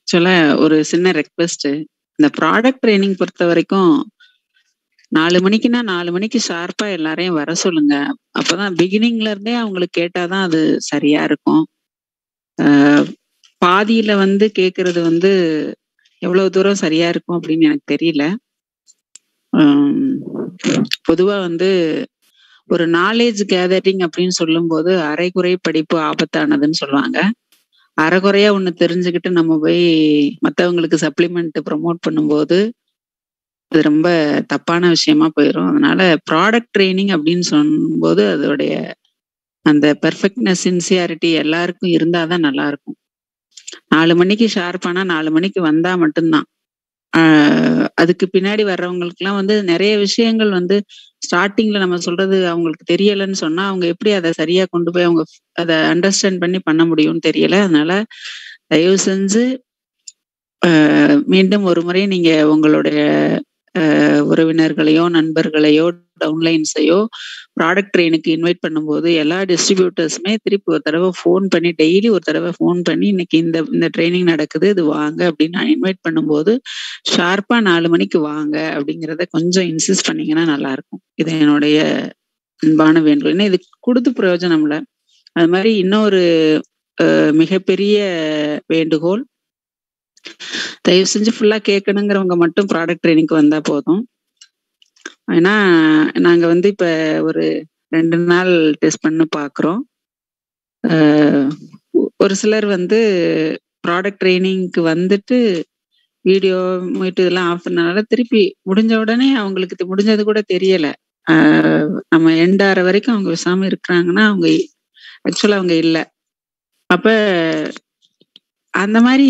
ஆக்சுவலா ஒரு சின்ன ரெக்வெஸ்ட் இந்த ப்ராடக்ட் ட்ரைனிங் பொறுத்த வரைக்கும் நாலு மணிக்குன்னா நாலு மணிக்கு ஷார்ப்பா எல்லாரையும் வர சொல்லுங்க அப்பதான் பிகினிங்ல இருந்தே அவங்களுக்கு கேட்டாதான் அது சரியா இருக்கும் ஆஹ் பாதியில வந்து கேக்குறது வந்து எவ்வளவு தூரம் சரியா இருக்கும் அப்படின்னு எனக்கு தெரியல ஆம், பொதுவா வந்து ஒரு நாலேஜ் கேதரிங் அப்படின்னு சொல்லும்போது அரைகுறை படிப்பு ஆபத்தானதுன்னு சொல்லுவாங்க அரைகுறையா ஒண்ணு தெரிஞ்சுக்கிட்டு நம்ம போய் மத்தவங்களுக்கு சப்ளிமெண்ட் ப்ரமோட் பண்ணும்போது அது ரொம்ப தப்பான விஷயமா போயிடும் அதனால ப்ராடக்ட் ட்ரைனிங் அப்படின்னு சொல்லும்போது அதோடைய அந்த பெர்ஃபெக்ட்னஸ் சின்சியாரிட்டி எல்லாருக்கும் இருந்தாதான் நல்லா இருக்கும் நாலு மணிக்கு ஷார்ப்பானா நாலு மணிக்கு வந்தா மட்டும்தான் ஆஹ் அதுக்கு பின்னாடி வர்றவங்களுக்குலாம் வந்து நிறைய விஷயங்கள் வந்து ஸ்டார்டிங்ல நம்ம சொல்றது அவங்களுக்கு தெரியலன்னு சொன்னா அவங்க எப்படி அதை சரியா கொண்டு போய் அவங்க அதை அண்டர்ஸ்டாண்ட் பண்ணி பண்ண முடியும்னு தெரியல அதனால தயவு செஞ்சு ஆஹ் மீண்டும் ஒரு முறை நீங்க உங்களுடைய ஆஹ் உறவினர்களையோ நண்பர்களையோ டவுன்லைன்ஸையோ ப்ராடக்ட் ட்ரெயினுக்கு இன்வைட் பண்ணும்போது எல்லா டிஸ்ட்ரிபியூட்டர்ஸுமே திருப்பி ஒரு தடவை ஃபோன் பண்ணி டெய்லி ஒரு தடவை ஃபோன் பண்ணி இன்னைக்கு இந்த இந்த ட்ரைனிங் நடக்குது இது வாங்க அப்படின்னு நான் இன்வைட் பண்ணும்போது ஷார்ப்பா நாலு மணிக்கு வாங்க அப்படிங்கிறத கொஞ்சம் இன்சிஸ்ட் பண்ணீங்கன்னா நல்லா இருக்கும் இது என்னுடைய அன்பான வேண்டுகோள் ஏன்னா இது கொடுத்து பிரயோஜனம் இல்லை அது மாதிரி இன்னொரு அஹ், மிகப்பெரிய வேண்டுகோள் தயவு செஞ்சு ஃபுல்லா கேட்கணுங்கிறவங்க மட்டும் ப்ராடக்ட் ட்ரைனிங்க்கு வந்தா போதும் ஏன்னா நாங்க வந்து இப்ப ஒரு ரெண்டு நாள் டெஸ்ட் பண்ணி பாக்குறோம் அஹ், ஒரு சிலர் வந்து ப்ராடக்ட் ட்ரைனிங்க்கு வந்துட்டு வீடியோ மீட்டு இதெல்லாம் ஆஃப் பண்ணனால திருப்பி முடிஞ்ச உடனே அவங்களுக்கு இது முடிஞ்சது கூட தெரியல ஆஹ் நம்ம எண்ட் ஆற வரைக்கும் அவங்க விசாம இருக்கிறாங்கன்னா அவங்க ஆக்சுவலா அவங்க இல்லை அப்ப அந்த மாதிரி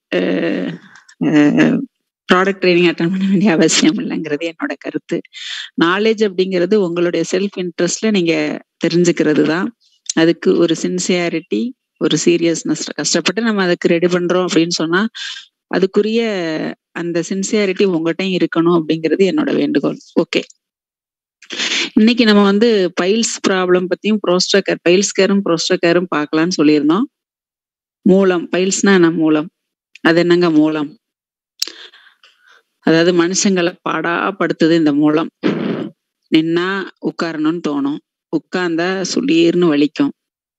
ப்ராடக்ட் ட்ரைனிங் அட்டன் பண்ண வேண்டிய அவசியம் இல்லைங்கிறது என்னோட கருத்து நாலேஜ் அப்படிங்கிறது உங்களுடைய செல்ஃப் இன்ட்ரெஸ்ட்ல நீங்க தெரிஞ்சுக்கிறது தான் அதுக்கு ஒரு சின்சியாரிட்டி ஒரு சீரியஸ்னஸ் கஷ்டப்பட்டு நம்ம அதுக்கு ரெடி பண்றோம் அப்படின்னு சொன்னா அதுக்குரிய அந்த சின்சியாரிட்டி உங்ககிட்டயும் இருக்கணும் அப்படிங்கிறது என்னோட வேண்டுகோள் ஓகே இன்னைக்கு நம்ம வந்து பைல்ஸ் ப்ராப்ளம் பத்தியும் ப்ரோஸ்டக்கர் பைல்ஸ் கேரும் ப்ரோஸ்டக்கரும் பார்க்கலாம்னு சொல்லியிருந்தோம் மூலம் பைல்ஸ்னா என்ன மூலம் அது என்னங்க மூலம் அதாவது மனுஷங்களை பாடா படுத்துது இந்த மூலம் நின்னா உட்காரணும்னு தோணும் உட்கார்ந்தா சுளீர்னு வலிக்கும்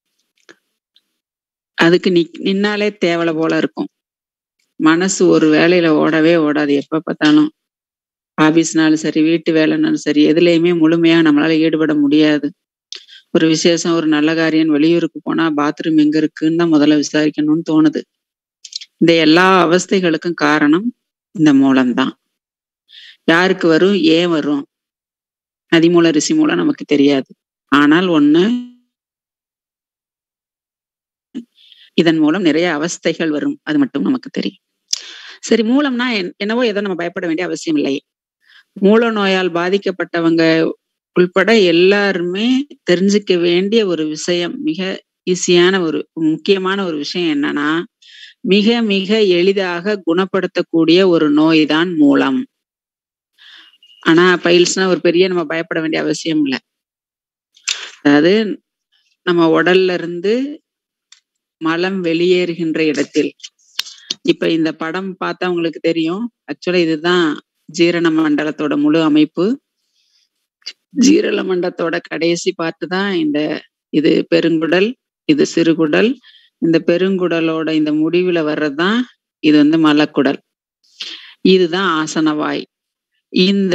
அதுக்கு நி நின்னாலே தேவலை போல இருக்கும் மனசு ஒரு வேலையில ஓடவே ஓடாது எப்ப பார்த்தாலும் ஆபீஸ்னாலும் சரி வீட்டு வேலைனாலும் சரி எதுலையுமே முழுமையா நம்மளால ஈடுபட முடியாது ஒரு விசேஷம் ஒரு நல்ல காரியம் வெளியூருக்கு போனா பாத்ரூம் எங்க இருக்குன்னு தான் முதல்ல விசாரிக்கணும்னு தோணுது இந்த எல்லா அவஸ்தைகளுக்கும் காரணம் இந்த மூலம்தான் யாருக்கு வரும் ஏன் வரும் நதிமூல ரிசி மூலம் நமக்கு தெரியாது ஆனால் ஒண்ணு இதன் மூலம் நிறைய அவஸ்தைகள் வரும் அது மட்டும் நமக்கு தெரியும் சரி மூலம்னா என்- என்னவோ ஏதோ நம்ம பயப்பட வேண்டிய அவசியம் இல்லை மூல நோயால் பாதிக்கப்பட்டவங்க உள்பட எல்லாருமே தெரிஞ்சுக்க வேண்டிய ஒரு விஷயம் மிக ஈஸியான ஒரு முக்கியமான ஒரு விஷயம் என்னன்னா மிக மிக எளிதாக குணப்படுத்தக்கூடிய ஒரு நோய் தான் மூலம் ஆனா பைல்ஸ்னா ஒரு பெரிய நம்ம பயப்பட வேண்டிய அவசியம் இல்லை அதாவது நம்ம உடல்ல இருந்து மலம் வெளியேறுகின்ற இடத்தில் இப்ப இந்த படம் பார்த்தா உங்களுக்கு தெரியும் ஆக்சுவலா இதுதான் ஜீரண மண்டலத்தோட முழு அமைப்பு ஜீரண மண்டலத்தோட கடைசி பார்த்து தான் இந்த இது பெருங்குடல் இது சிறுகுடல் இந்த பெருங்குடலோட இந்த முடிவுல வர்றதுதான் இது வந்து மலக்குடல் இதுதான் ஆசனவாய் இந்த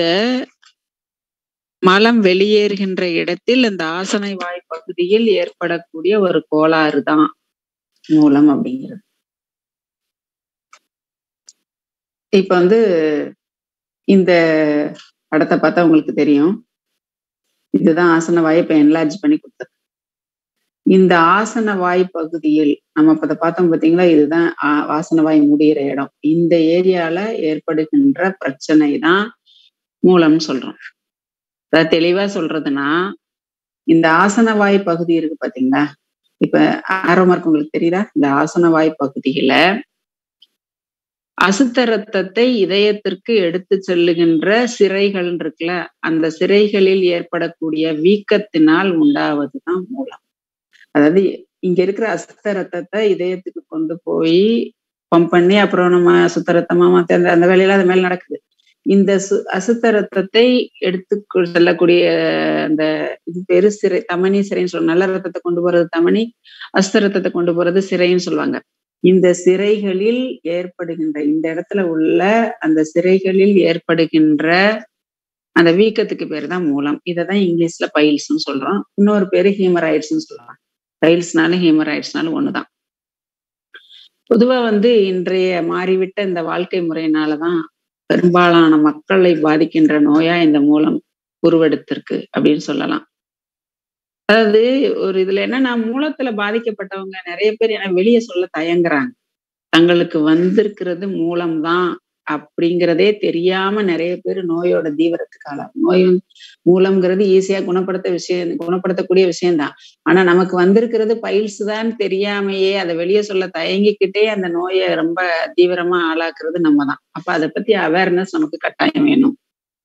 மலம் வெளியேறுகின்ற இடத்தில் இந்த ஆசனை வாய் பகுதியில் ஏற்படக்கூடிய ஒரு கோளாறு தான் மூலம் அப்படிங்கிறது இப்ப வந்து இந்த படத்தை பார்த்தா உங்களுக்கு தெரியும் இதுதான் ஆசன வாய் இப்ப என்லார்ஜ் பண்ணி கொடுத்தது இந்த ஆசன வாய் பகுதியில் நம்ம இப்ப இதை பார்த்தோம் பாத்தீங்களா இதுதான் ஆ- ஆசன வாய் முடியிற இடம் இந்த ஏரியால ஏற்படுகின்ற பிரச்சனை தான் மூலம்னு சொல்றோம் அதாவது தெளிவா சொல்றதுன்னா இந்த ஆசன வாய் பகுதி இருக்கு பாத்தீங்களா இப்ப ஆரோ மார்க் உங்களுக்கு தெரியுதா இந்த ஆசன வாய் பகுதியில அசுத்த ரத்தத்தை இதயத்திற்கு எடுத்து செல்லுகின்ற சிறைகள் இருக்குல்ல அந்த சிறைகளில் ஏற்படக்கூடிய வீக்கத்தினால் உண்டாவதுதான் மூலம் அதாவது இங்க இருக்கிற அசுத்த ரத்தத்தை இதயத்துக்கு கொண்டு போய் பம்ப் பண்ணி அப்புறம் நம்ம சுத்த ரத்தமா மாத்தி அந்த அந்த வேலையெல்லாம் அது மேல நடக்குது இந்த சு அசுத்த ரத்தத்தை எடுத்து செல்லக்கூடிய அந்த இது பெரு சிறை தமனி சிறைன்னு சொல்லுவாங்க நல்ல ரத்தத்தை கொண்டு போறது தமனி அசுத்த ரத்தத்தை கொண்டு போறது சிறைன்னு சொல்லுவாங்க இந்த சிறைகளில் ஏற்படுகின்ற இந்த இடத்துல உள்ள அந்த சிறைகளில் ஏற்படுகின்ற அந்த வீக்கத்துக்கு பேர் தான் மூலம் இதை தான் இங்கிலீஷ்ல பைல்ஸ்ன்னு சொல்றோம் இன்னொரு பேரு ஹீமராய்ட்ஸ்ன்னு சொல்லுவாங்க பைல்ஸ்னாலும் ஹீமராய்ட்ஸ்னாலும் ஒண்ணுதான் பொதுவா வந்து இன்றைய மாறிவிட்ட இந்த வாழ்க்கை முறையினாலதான் பெரும்பாலான மக்களை பாதிக்கின்ற நோயா இந்த மூலம் உருவெடுத்திருக்கு அப்படின்னு சொல்லலாம் அதாவது ஒரு இதுல என்னன்னா மூலத்துல பாதிக்கப்பட்டவங்க நிறைய பேர் என வெளியே சொல்ல தயங்குறாங்க தங்களுக்கு வந்திருக்கிறது மூலம்தான் அப்படிங்கிறதே தெரியாம நிறைய பேர் நோயோட தீவிரத்துக்கு ஆளாம் நோய் மூலம்ங்கிறது ஈஸியா குணப்படுத்த விஷயம் குணப்படுத்தக்கூடிய விஷயம்தான் ஆனா நமக்கு வந்திருக்கிறது பைல்ஸ் தான் தெரியாமையே அதை வெளியே சொல்ல தயங்கிக்கிட்டே அந்த நோயை ரொம்ப தீவிரமா ஆளாக்குறது நம்ம தான் அப்ப அதை பத்தி அவேர்னஸ் நமக்கு கட்டாயம் வேணும்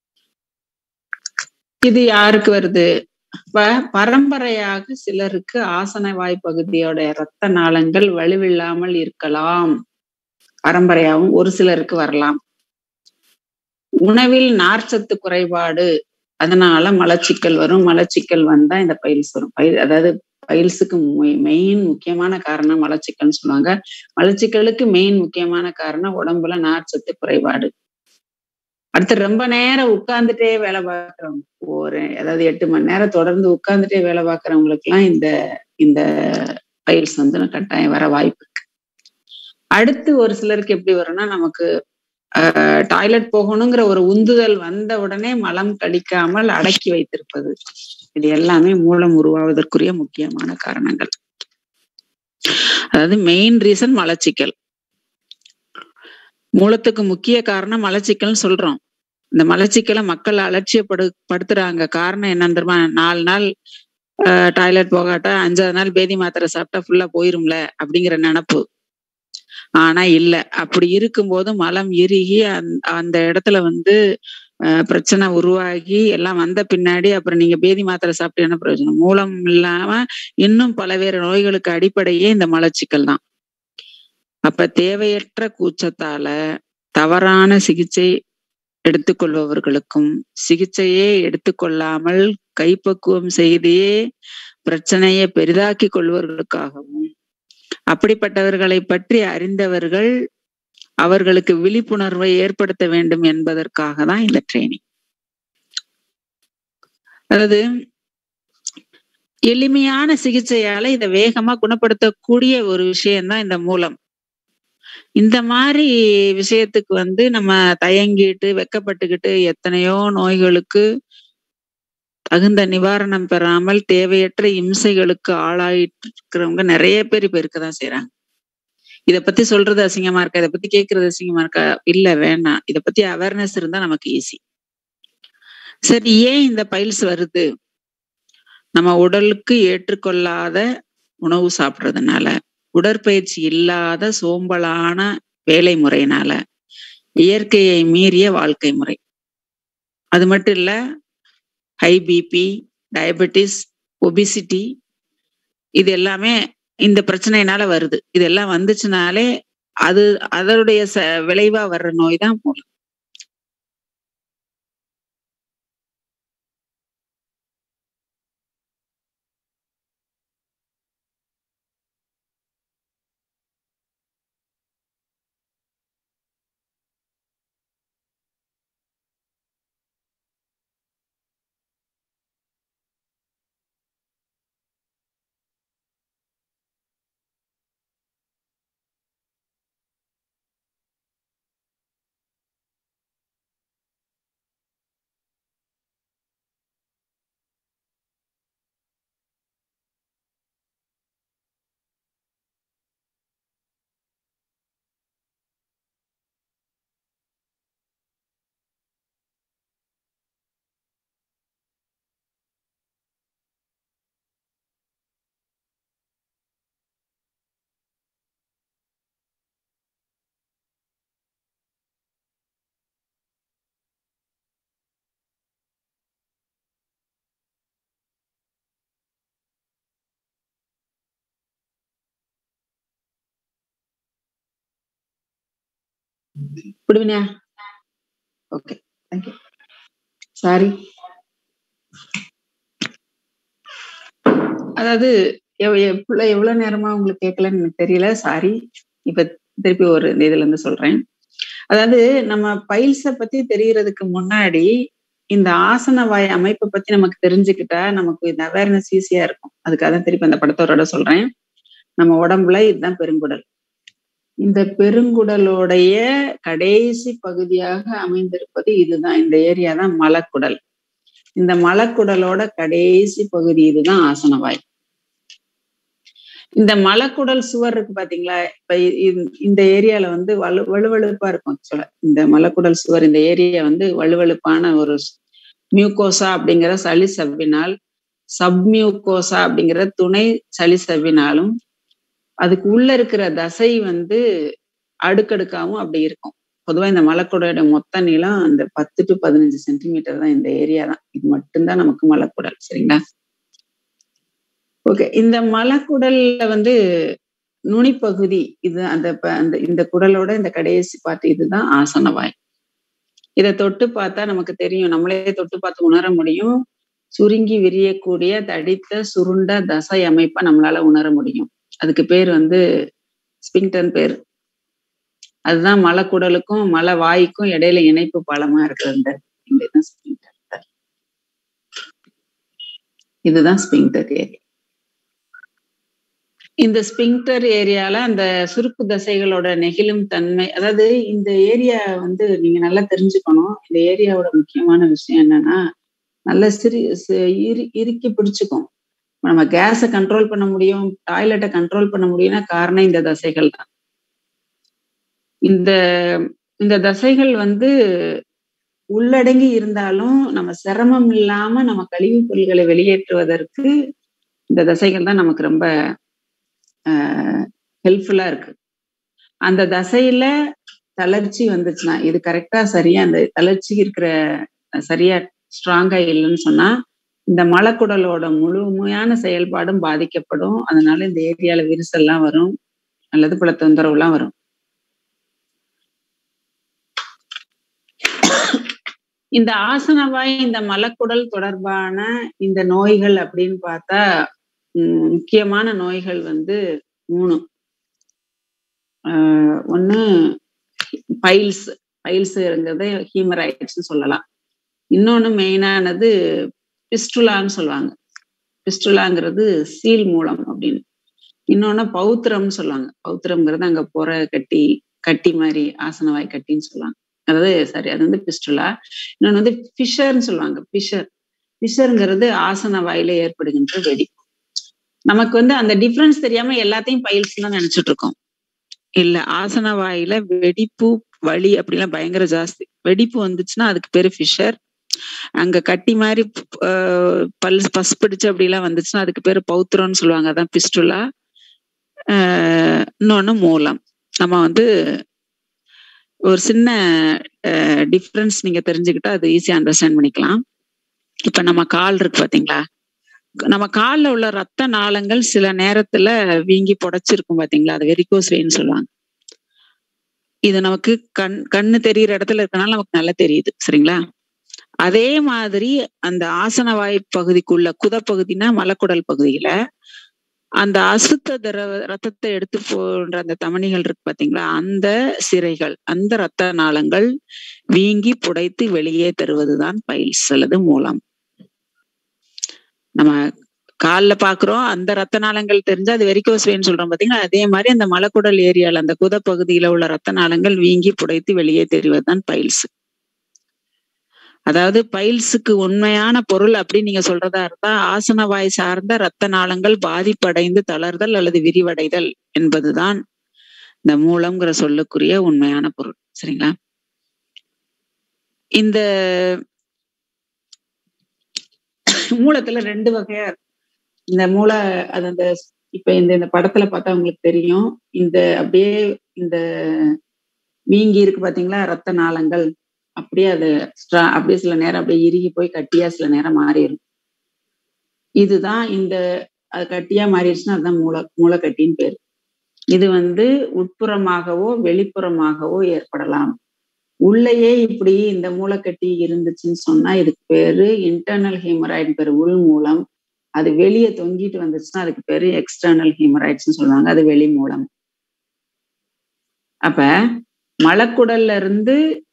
இது யாருக்கு வருது இப்ப பரம்பரையாக சிலருக்கு ஆசன வாய் பகுதியோட இரத்த நாளங்கள் வலுவில்லாமல் இருக்கலாம் பரம்பரையாகவும் ஒரு சிலருக்கு வரலாம் உணவில் நார்ச்சத்து குறைபாடு அதனால மலச்சிக்கல் வரும் மலச்சிக்கல் வந்தா இந்த பைல்ஸ் வரும் பயில் அதாவது பைல்ஸுக்கு மெயின் முக்கியமான காரணம் மலச்சிக்கல்னு சொல்லுவாங்க மலச்சிக்கலுக்கு மெயின் முக்கியமான காரணம் உடம்புல நார்ச்சத்து குறைபாடு அடுத்து ரொம்ப நேரம் உட்கார்ந்துட்டே வேலை பார்க்குறவங்க ஒரு அதாவது எட்டு மணி நேரம் தொடர்ந்து உட்கார்ந்துட்டே வேலை பார்க்குறவங்களுக்கு எல்லாம் இந்த இந்த பைல்ஸ் வந்து கட்டாயம் வர வாய்ப்பு இருக்கு அடுத்து ஒரு சிலருக்கு எப்படி வரும்னா நமக்கு டாய்லெட் போகணுங்கிற ஒரு உந்துதல் வந்த உடனே மலம் கடிக்காமல் அடக்கி வைத்திருப்பது இது எல்லாமே மூலம் உருவாவதற்குரிய முக்கியமான காரணங்கள் அதாவது மெயின் ரீசன் மலச்சிக்கல் மூலத்துக்கு முக்கிய காரணம் மலச்சிக்கல்னு சொல்றோம் இந்த மலச்சிக்கலை மக்கள் அலட்சியப்படு படுத்துறாங்க காரணம் என்னன்னு தெரியுமா நாலு நாள் டாய்லெட் போகாட்டா அஞ்சாவது நாள் பேதி மாத்திரை சாப்பிட்டா ஃபுல்லா போயிரும்ல அப்படிங்கிற நினப்பு ஆனா இல்ல அப்படி இருக்கும்போது மலம் இறுகி அந்த இடத்துல வந்து பிரச்சனை உருவாகி எல்லாம் வந்த பின்னாடி அப்புறம் நீங்க பேதி மாத்திரை சாப்பிட்டு என்ன பிரயோஜனம் மூலம் இல்லாம இன்னும் பலவேறு நோய்களுக்கு அடிப்படையே இந்த மலச்சிக்கல் தான் அப்ப தேவையற்ற கூச்சத்தால தவறான சிகிச்சை எடுத்துக்கொள்பவர்களுக்கும் சிகிச்சையே எடுத்துக்கொள்ளாமல் கைப்பக்குவம் செய்தே பிரச்சனையை பெரிதாக்கி கொள்வர்களுக்காகவும் அப்படிப்பட்டவர்களை பற்றி அறிந்தவர்கள் அவர்களுக்கு விழிப்புணர்வை ஏற்படுத்த வேண்டும் என்பதற்காக தான் இந்த ட்ரைனிங் அதாவது எளிமையான சிகிச்சையால இதை வேகமா குணப்படுத்தக்கூடிய ஒரு விஷயம்தான் இந்த மூலம் இந்த மாதிரி விஷயத்துக்கு வந்து நம்ம தயங்கிட்டு வெக்கப்பட்டுக்கிட்டு எத்தனையோ நோய்களுக்கு தகுந்த நிவாரணம் பெறாமல் தேவையற்ற இம்சைகளுக்கு ஆளாயிட்டு இருக்கிறவங்க நிறைய பேர் இப்ப இருக்கதான் செய்யறாங்க இத பத்தி சொல்றது அசிங்கமா இருக்கா இதை பத்தி கேட்கறது அசிங்கமா இருக்கா இல்ல வேணாம் இத பத்தி அவேர்னஸ் இருந்தா நமக்கு ஈஸி சரி ஏன் இந்த பைல்ஸ் வருது நம்ம உடலுக்கு ஏற்றுக்கொள்ளாத உணவு சாப்பிட்றதுனால உடற்பயிற்சி இல்லாத சோம்பலான வேலை முறையினால இயற்கையை மீறிய வாழ்க்கை முறை அது மட்டும் இல்ல ஹை பிபி டயபெட்டிஸ் ஒபிசிட்டி இது எல்லாமே இந்த பிரச்சனையினால வருது இதெல்லாம் வந்துச்சுனாலே அது அதனுடைய ச விளைவா வர்ற நோய் தான் மூலம் விடுவினியா ஓகே தேங்க்யூ சாரி அதாவது எவ்- எவ்வளவு எவ்வளவு நேரமா உங்களுக்கு கேட்கலன்னு எனக்கு தெரியல சாரி இப்ப திருப்பி ஒரு இந்த இதுல இருந்து சொல்றேன் அதாவது நம்ம பைல்ஸ பத்தி தெரியறதுக்கு முன்னாடி இந்த ஆசன வாய் அமைப்பை பத்தி நமக்கு தெரிஞ்சுக்கிட்டா நமக்கு இந்த அவேர்னஸ் ஈஸியா இருக்கும் அதுக்காக தான் திருப்பி அந்த படத்தோட சொல்றேன் நம்ம உடம்புல இதுதான் பெருங்குடல் இந்த பெருங்குடலோடைய கடைசி பகுதியாக அமைந்திருப்பது இதுதான் இந்த ஏரியா தான் மலக்குடல் இந்த மலக்குடலோட கடைசி பகுதி இதுதான் ஆசனவாய் இந்த மலக்குடல் சுவர் இருக்கு பாத்தீங்களா இப்ப இ- இ- இந்த ஏரியால வந்து வலு வலுவழுப்பா இருக்கும் ஆக்சுவலா இந்த மலக்குடல் சுவர் இந்த ஏரியா வந்து வலுவழுப்பான ஒரு மியூகோசா அப்படிங்கிற சளி சவ்வினால் சப்மியூகோசா அப்படிங்கிற துணை சளி சவ்வினாலும் அதுக்கு உள்ள இருக்கிற தசை வந்து அடுக்கடுக்காவும் அப்படி இருக்கும் பொதுவா இந்த மலக்குடலோட மொத்த நீளம் அந்த பத்து டு பதினஞ்சு சென்டிமீட்டர் தான் இந்த ஏரியா தான் இது மட்டும்தான் நமக்கு மலக்குடல் சரிங்களா ஓகே இந்த மலக்குடல்ல வந்து நுனிப்பகுதி இது அந்த ப- அந்த இந்த குடலோட இந்த கடைசி பார்ட் இதுதான் ஆசனவாய் இதை தொட்டு பார்த்தா நமக்கு தெரியும் நம்மளே தொட்டு பார்த்து உணர முடியும் சுருங்கி விரியக்கூடிய தடித்த சுருண்ட தசை அமைப்பை நம்மளால உணர முடியும் அதுக்கு பேர் வந்து ஸ்பிங்டன் பேர் அதுதான் மலக்குடலுக்கும் மலை வாய்க்கும் இடையில இணைப்பு பாலமா இருக்கிற இந்த இதுதான் ஸ்பிங்டர் இதுதான் ஸ்பிங்டர் ஏரியா இந்த ஸ்பிங்டர் ஏரியால அந்த சுருக்கு தசைகளோட நெகிழும் தன்மை அதாவது இந்த ஏரியா வந்து நீங்க நல்லா தெரிஞ்சுக்கணும் இந்த ஏரியாவோட முக்கியமான விஷயம் என்னன்னா நல்ல சிறு சி- இறு- இறுக்கி பிடிச்சுக்கும் இப்ப நம்ம கேஸை கண்ட்ரோல் பண்ண முடியும் டாய்லெட்டை கண்ட்ரோல் பண்ண முடியும்னா காரணம் இந்த தசைகள் தான் இந்த இந்த தசைகள் வந்து உள்ளடங்கி இருந்தாலும் நம்ம சிரமம் இல்லாம நம்ம கழிவுப் பொருள்களை வெளியேற்றுவதற்கு இந்த தசைகள் தான் நமக்கு ரொம்ப ஹெல்ப்ஃபுல்லா இருக்கு அந்த தசையில தளர்ச்சி வந்துச்சுன்னா இது கரெக்டா சரியா அந்த தளர்ச்சி இருக்கிற அஹ், சரியா ஸ்ட்ராங்கா இல்லைன்னு சொன்னா இந்த மலக்குடலோட முழுமையான செயல்பாடும் பாதிக்கப்படும் அதனால இந்த ஏரியால விரிசல்லாம் வரும் அல்லது பல தொந்தரவுலாம் வரும் இந்த ஆசனவாய் இந்த மலக்குடல் தொடர்பான இந்த நோய்கள் அப்படின்னு பார்த்தா உம், முக்கியமான நோய்கள் வந்து மூணு ஆஹ் ஒண்ணு பைல்ஸ் பைல்ஸுங்கிறத ஹீமராய்ட்ஸ் சொல்லலாம் இன்னொன்னு மெயினானது பிஸ்டுலான்னு சொல்லுவாங்க பிஸ்டுலாங்கிறது சீல் மூலம் அப்படின்னு இன்னொன்னு பௌத்திரம்னு சொல்லுவாங்க பௌத்திரம்ங்கிறது அங்க போற கட்டி கட்டி மாதிரி ஆசனவாய் கட்டின்னு சொல்லுவாங்க அதாவது சரி அது வந்து பிஸ்டுலா இன்னொன்னு வந்து ஃபிஷர்னு சொல்லுவாங்க ஃபிஷர் ஃபிஷருங்கிறது ஆசன வாயில ஏற்படுகின்ற வெடிப்பு நமக்கு வந்து அந்த டிஃபரன்ஸ் தெரியாம எல்லாத்தையும் பைல்ஸ் தான் நினைச்சிட்டு இருக்கோம் இல்ல ஆசன வாயில வெடிப்பு வலி அப்படிலாம் பயங்கர ஜாஸ்தி வெடிப்பு வந்துச்சுன்னா அதுக்கு பேரு ஃபிஷர் அங்க கட்டி மாதிரி ஆஹ் பல் பஸ் பிடிச்சு அப்படிலாம் வந்துச்சுன்னா அதுக்கு பேரு பௌத்திரம்னு சொல்லுவாங்க அதான் பிஸ்டுலா ஆஹ் இன்னொன்னு மூலம் நம்ம வந்து ஒரு சின்ன டிஃப்ரென்ஸ் நீங்க தெரிஞ்சுக்கிட்டா அது ஈஸியா அண்டர்ஸ்டாண்ட் பண்ணிக்கலாம் இப்ப நம்ம கால் இருக்கு பாத்தீங்களா நம்ம கால்ல உள்ள ரத்த நாளங்கள் சில நேரத்துல வீங்கி புடைச்சிருக்கும் பாத்தீங்களா அது வெரிகோஸ் வெயின் சொல்லுவாங்க இது நமக்கு கண் கண்ணு தெரியிற இடத்துல இருக்கனால நமக்கு நல்லா தெரியுது சரிங்களா அதே மாதிரி அந்த ஆசனவாய் பகுதிக்குள்ள குதப்பகுதினா மலக்குடல் பகுதியில அந்த அசுத்த திரவ ரத்தத்தை எடுத்து போன்ற அந்த தமனிகள் இருக்கு பாத்தீங்களா அந்த சிரைகள் அந்த ரத்த நாளங்கள் வீங்கி புடைத்து வெளியே தருவதுதான் பைல்ஸ் அல்லது மூலம் நம்ம கால்ல பாக்குறோம் அந்த ரத்த நாளங்கள் தெரிஞ்சா அது வெரிகோஸ் வெயின் சொல்றோம் பாத்தீங்களா அதே மாதிரி அந்த மலக்குடல் ஏரியால அந்த குத பகுதியில உள்ள ரத்த நாளங்கள் வீங்கி புடைத்து வெளியே தெரிவதுதான் பைல்ஸ் அதாவது பைல்ஸுக்கு உண்மையான பொருள் அப்படின்னு நீங்க சொல்றதா இருந்தா ஆசனவாய் சார்ந்த ரத்த நாளங்கள் பாதிப்படைந்து தளர்தல் அல்லது விரிவடைதல் என்பதுதான் இந்த மூலம்ங்கிற சொல்லுக்குரிய உண்மையான பொருள் சரிங்களா இந்த மூலத்துல ரெண்டு வகையா இருக்கு இந்த மூளை அது அந்த இப்ப இந்த இந்த படத்துல பார்த்தா உங்களுக்கு தெரியும் இந்த அப்படியே இந்த வீங்கி இருக்கு பாத்தீங்களா ரத்த நாளங்கள் அப்படியே அது ஸ்ட்ரா அப்படியே சில நேரம் அப்படியே இறுகி போய் கட்டியா சில நேரம் மாறிடும் இதுதான் இந்த அது கட்டியா மாறிடுச்சுன்னா அதுதான் மூளை மூளைக்கட்டின்னு பேரு இது வந்து உட்புறமாகவோ வெளிப்புறமாகவோ ஏற்படலாம் உள்ளேயே இப்படி இந்த மூளைக்கட்டி இருந்துச்சுன்னு சொன்னா இதுக்கு பேரு இன்டர்னல் ஹீமராய்டு பேரு உள் மூலம் அது வெளியே தொங்கிட்டு வந்துச்சுன்னா அதுக்கு பேரு எக்ஸ்டர்னல் ஹீமராய்ட்ஸ்னு சொல்லுவாங்க அது வெளி மூலம் அப்ப மலக்குடல்ல இருந்து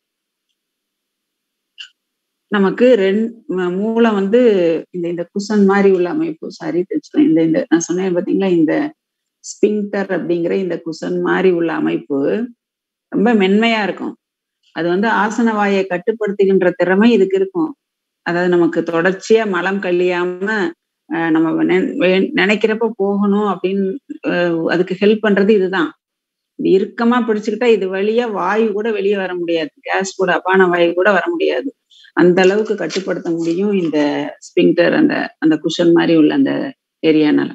நமக்கு ரெண்டு மூலம் வந்து இந்த இந்த குசன் மாதிரி உள்ள அமைப்பு சாரி இந்த இந்த நான் சொன்னேன் பாத்தீங்களா இந்த ஸ்பிங்டர் அப்படிங்கிற இந்த குசன் மாதிரி உள்ள அமைப்பு ரொம்ப மென்மையா இருக்கும் அது வந்து ஆசன வாயை கட்டுப்படுத்துகின்ற திறமை இதுக்கு இருக்கும் அதாவது நமக்கு தொடர்ச்சியா மலம் கழியாம நம்ம நினைக்கிறப்ப போகணும் அப்படின்னு அதுக்கு ஹெல்ப் பண்றது இதுதான் இது இறுக்கமா பிடிச்சுக்கிட்டா இது வழியா வாயு கூட வெளியே வர முடியாது கேஸ் கூட அப்பான வாயு கூட வர முடியாது அந்த அளவுக்கு கட்டுப்படுத்த முடியும் இந்த ஸ்பிங்டர் அந்த அந்த குஷன் மாதிரி உள்ள அந்த ஏரியானால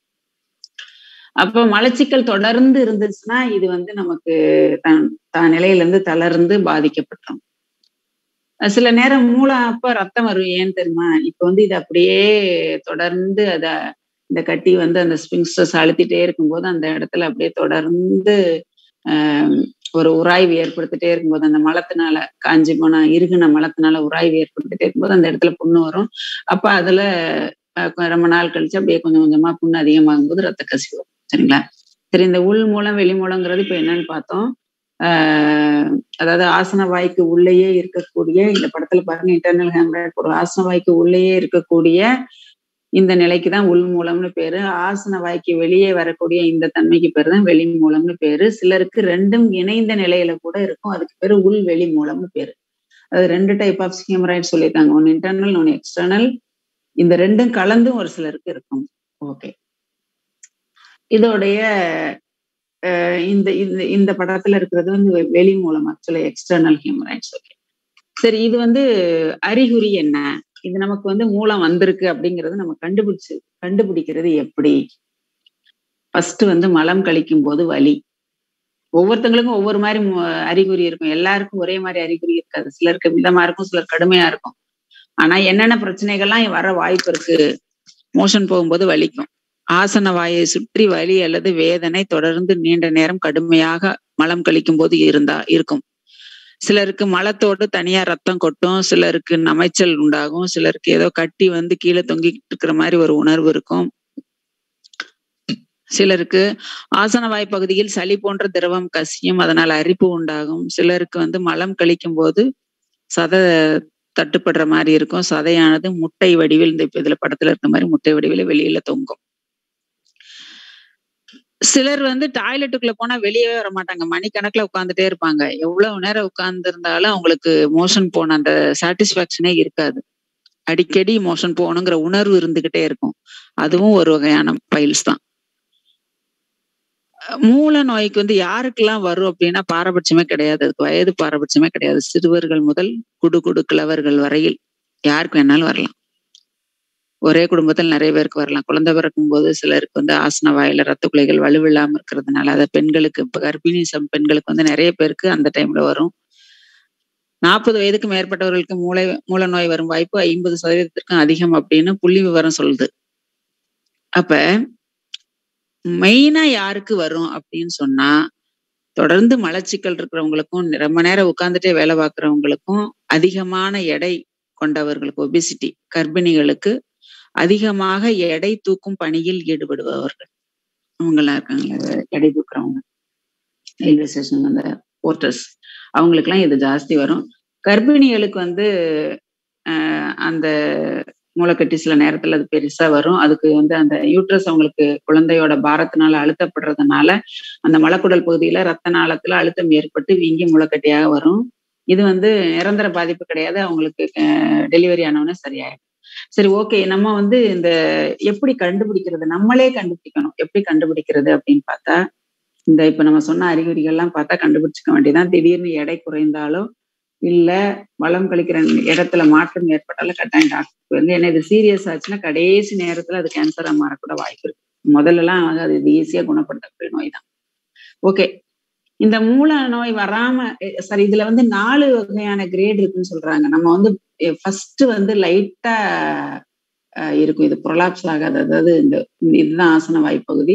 அப்போ மலச்சிக்கல் தொடர்ந்து இருந்துச்சுன்னா இது வந்து நமக்கு தான் தான் நிலையில இருந்து தளர்ந்து பாதிக்கப்பட்டோம் சில நேரம் மூலம் அப்ப ரத்தம் வரும் ஏன்னு தெரியுமா இப்ப வந்து இது அப்படியே தொடர்ந்து அத இந்த கட்டி வந்து அந்த ஸ்பிங்ஸ்டர்ஸ் அழுத்திட்டே இருக்கும்போது அந்த இடத்துல அப்படியே தொடர்ந்து ஆஹ் ஒரு உராய்வு ஏற்படுத்திட்டே இருக்கும்போது அந்த மலத்தினால காஞ்சி போன இருகுன மலத்தினால உராய்வு ஏற்படுத்திட்டே இருக்கும்போது அந்த இடத்துல புண்ணு வரும் அப்ப அதுல ரொம்ப நாள் கழிச்சு அப்படியே கொஞ்சம் கொஞ்சமா புண்ணு அதிகமாகும் போது ரத்த கசிவு வரும் சரிங்களா சரி இந்த உள் மூலம் வெளி மூலங்கிறது இப்ப என்னன்னு பார்த்தோம் ஆஹ் அதாவது ஆசன வாய்க்கு உள்ளேயே இருக்கக்கூடிய இந்த படத்துல பாருங்க இன்டர்னல் ஹேம்ராய்ட் ஒரு ஆசன வாய்க்கு உள்ளேயே இருக்கக்கூடிய இந்த நிலைக்கு தான் உள் மூலம்னு பேரு ஆசன வாய்க்கு வெளியே வரக்கூடிய இந்த தன்மைக்கு பேரு தான் வெளி மூலம்னு பேரு சிலருக்கு ரெண்டும் இணைந்த நிலையில கூட இருக்கும் அதுக்கு பேரு உள் வெளி மூலம்னு பேரு அது ரெண்டு டைப் ஆஃப் ஹேமராய்ட் சொல்லியிருக்காங்க ஒன்னு இன்டர்னல் ஒன்னு எக்ஸ்டர்னல் இந்த ரெண்டும் கலந்தும் ஒரு சிலருக்கு இருக்கும் ஓகே இதோடைய இந்த இந்த இந்த படத்துல இருக்கிறது வந்து வெளி மூலம் ஆக்சுவலா எக்ஸ்டர்னல் ஹியூமரைட்ஸ் ஓகே சரி இது வந்து அறிகுறி என்ன இது நமக்கு வந்து மூலம் வந்திருக்கு அப்படிங்கறது நம்ம கண்டுபிடிச்சு கண்டுபிடிக்கிறது எப்படி ஃபர்ஸ்ட் வந்து மலம் கழிக்கும் போது வலி ஒவ்வொருத்தங்களுக்கும் ஒவ்வொரு மாதிரி அறிகுறி இருக்கும் எல்லாருக்கும் ஒரே மாதிரி அறிகுறி இருக்காது சிலருக்கு மிதமா இருக்கும் சிலர் கடுமையா இருக்கும் ஆனா என்னென்ன பிரச்சனைகள்லாம் வர வாய்ப்பு இருக்கு மோஷன் போகும்போது வலிக்கும் ஆசன வாயை சுற்றி வலி அல்லது வேதனை தொடர்ந்து நீண்ட நேரம் கடுமையாக மலம் கழிக்கும் போது இருந்தா இருக்கும் சிலருக்கு மலத்தோடு தனியா ரத்தம் கொட்டும் சிலருக்கு நமைச்சல் உண்டாகும் சிலருக்கு ஏதோ கட்டி வந்து கீழே தொங்கிட்டு இருக்கிற மாதிரி ஒரு உணர்வு இருக்கும் சிலருக்கு ஆசன வாய் பகுதியில் சளி போன்ற திரவம் கசியும் அதனால் அரிப்பு உண்டாகும் சிலருக்கு வந்து மலம் கழிக்கும் போது சத தட்டுப்படுற மாதிரி இருக்கும் சதையானது முட்டை வடிவில் இந்த இதுல படத்துல இருக்க மாதிரி முட்டை வடிவில் வெளியில தொங்கும் சிலர் வந்து டாய்லெட்டுக்குள்ள போனா வெளியவே வர மாட்டாங்க மணிக்கணக்குல உட்காந்துட்டே இருப்பாங்க எவ்வளவு நேரம் உட்கார்ந்து இருந்தாலும் அவங்களுக்கு மோஷன் போன அந்த சாட்டிஸ்பாக்சனே இருக்காது அடிக்கடி மோஷன் போகணுங்கிற உணர்வு இருந்துகிட்டே இருக்கும் அதுவும் ஒரு வகையான பைல்ஸ் தான் மூல நோய்க்கு வந்து யாருக்கெல்லாம் வரும் அப்படின்னா பாரபட்சமே கிடையாது அதுக்கு வயது பாரபட்சமே கிடையாது சிறுவர்கள் முதல் குடு குடு கிழவர்கள் வரையில் யாருக்கு வேணாலும் வரலாம் ஒரே குடும்பத்தில் நிறைய பேருக்கு வரலாம் குழந்தை பிறக்கும் போது சிலருக்கு வந்து ஆசன வாயில ரத்த குலைகள் வலுவில்லாம இருக்கிறதுனால அதை பெண்களுக்கு இப்ப கர்ப்பிணி சம் பெண்களுக்கு வந்து நிறைய பேருக்கு அந்த டைம்ல வரும் நாற்பது வயதுக்கு மேற்பட்டவர்களுக்கு மூளை மூல நோய் வரும் வாய்ப்பு ஐம்பது சதவீதத்திற்கும் அதிகம் அப்படின்னு புள்ளி விவரம் சொல்லுது அப்ப மெயினா யாருக்கு வரும் அப்படின்னு சொன்னா தொடர்ந்து மலச்சிக்கல் இருக்கிறவங்களுக்கும் ரொம்ப நேரம் உட்கார்ந்துட்டே வேலை பார்க்குறவங்களுக்கும் அதிகமான எடை கொண்டவர்களுக்கு ஒபிசிட்டி கர்ப்பிணிகளுக்கு அதிகமாக எடை தூக்கும் பணியில் ஈடுபடுபவர்கள் அவங்கெல்லாம் இருக்காங்களே எடை தூக்குறவங்க ரயில்வே ஸ்டேஷன் அந்த போர்ட்டர்ஸ் அவங்களுக்குலாம் இது ஜாஸ்தி வரும் கர்ப்பிணிகளுக்கு வந்து அந்த மூளைக்கட்டி சில நேரத்துல அது பெருசா வரும் அதுக்கு வந்து அந்த யூட்ரஸ் அவங்களுக்கு குழந்தையோட பாரத்தினால அழுத்தப்படுறதுனால அந்த மலக்குடல் பகுதியில ரத்த நாளத்துல அழுத்தம் ஏற்பட்டு வீங்கி முளைக்கட்டியாக வரும் இது வந்து நிரந்தர பாதிப்பு கிடையாது அவங்களுக்கு டெலிவரி ஆனவொன்னே சரியாயிடும் சரி ஓகே நம்ம வந்து இந்த எப்படி கண்டுபிடிக்கிறது நம்மளே கண்டுபிடிக்கணும் எப்படி கண்டுபிடிக்கிறது அப்படின்னு பார்த்தா இந்த இப்ப நம்ம சொன்ன அறிகுறிகள்லாம் பார்த்தா கண்டுபிடிச்சிக்க வேண்டியதான் திடீர்னு எடை குறைந்தாலோ இல்ல வளம் கழிக்கிற இடத்துல மாற்றம் ஏற்பட்டாலும் கட்டாயம் டாக்டர் வந்து என்ன இது சீரியஸ் ஆச்சுன்னா கடைசி நேரத்துல அது கேன்சரா மாறக்கூட வாய்ப்பு இருக்கு முதல்ல எல்லாம் அது இது ஈஸியா குணப்படுத்தக்கூடிய நோய் தான் ஓகே இந்த மூல நோய் வராம சரி இதுல வந்து நாலு வகையான கிரேட் இருக்குன்னு சொல்றாங்க நம்ம வந்து ஃபர்ஸ்ட் வந்து லைட்டா இருக்கும் இது ப்ரொலாப்ஸ் ஆகாது அதாவது இந்த இதுதான் ஆசன வாய்ப்பகுதி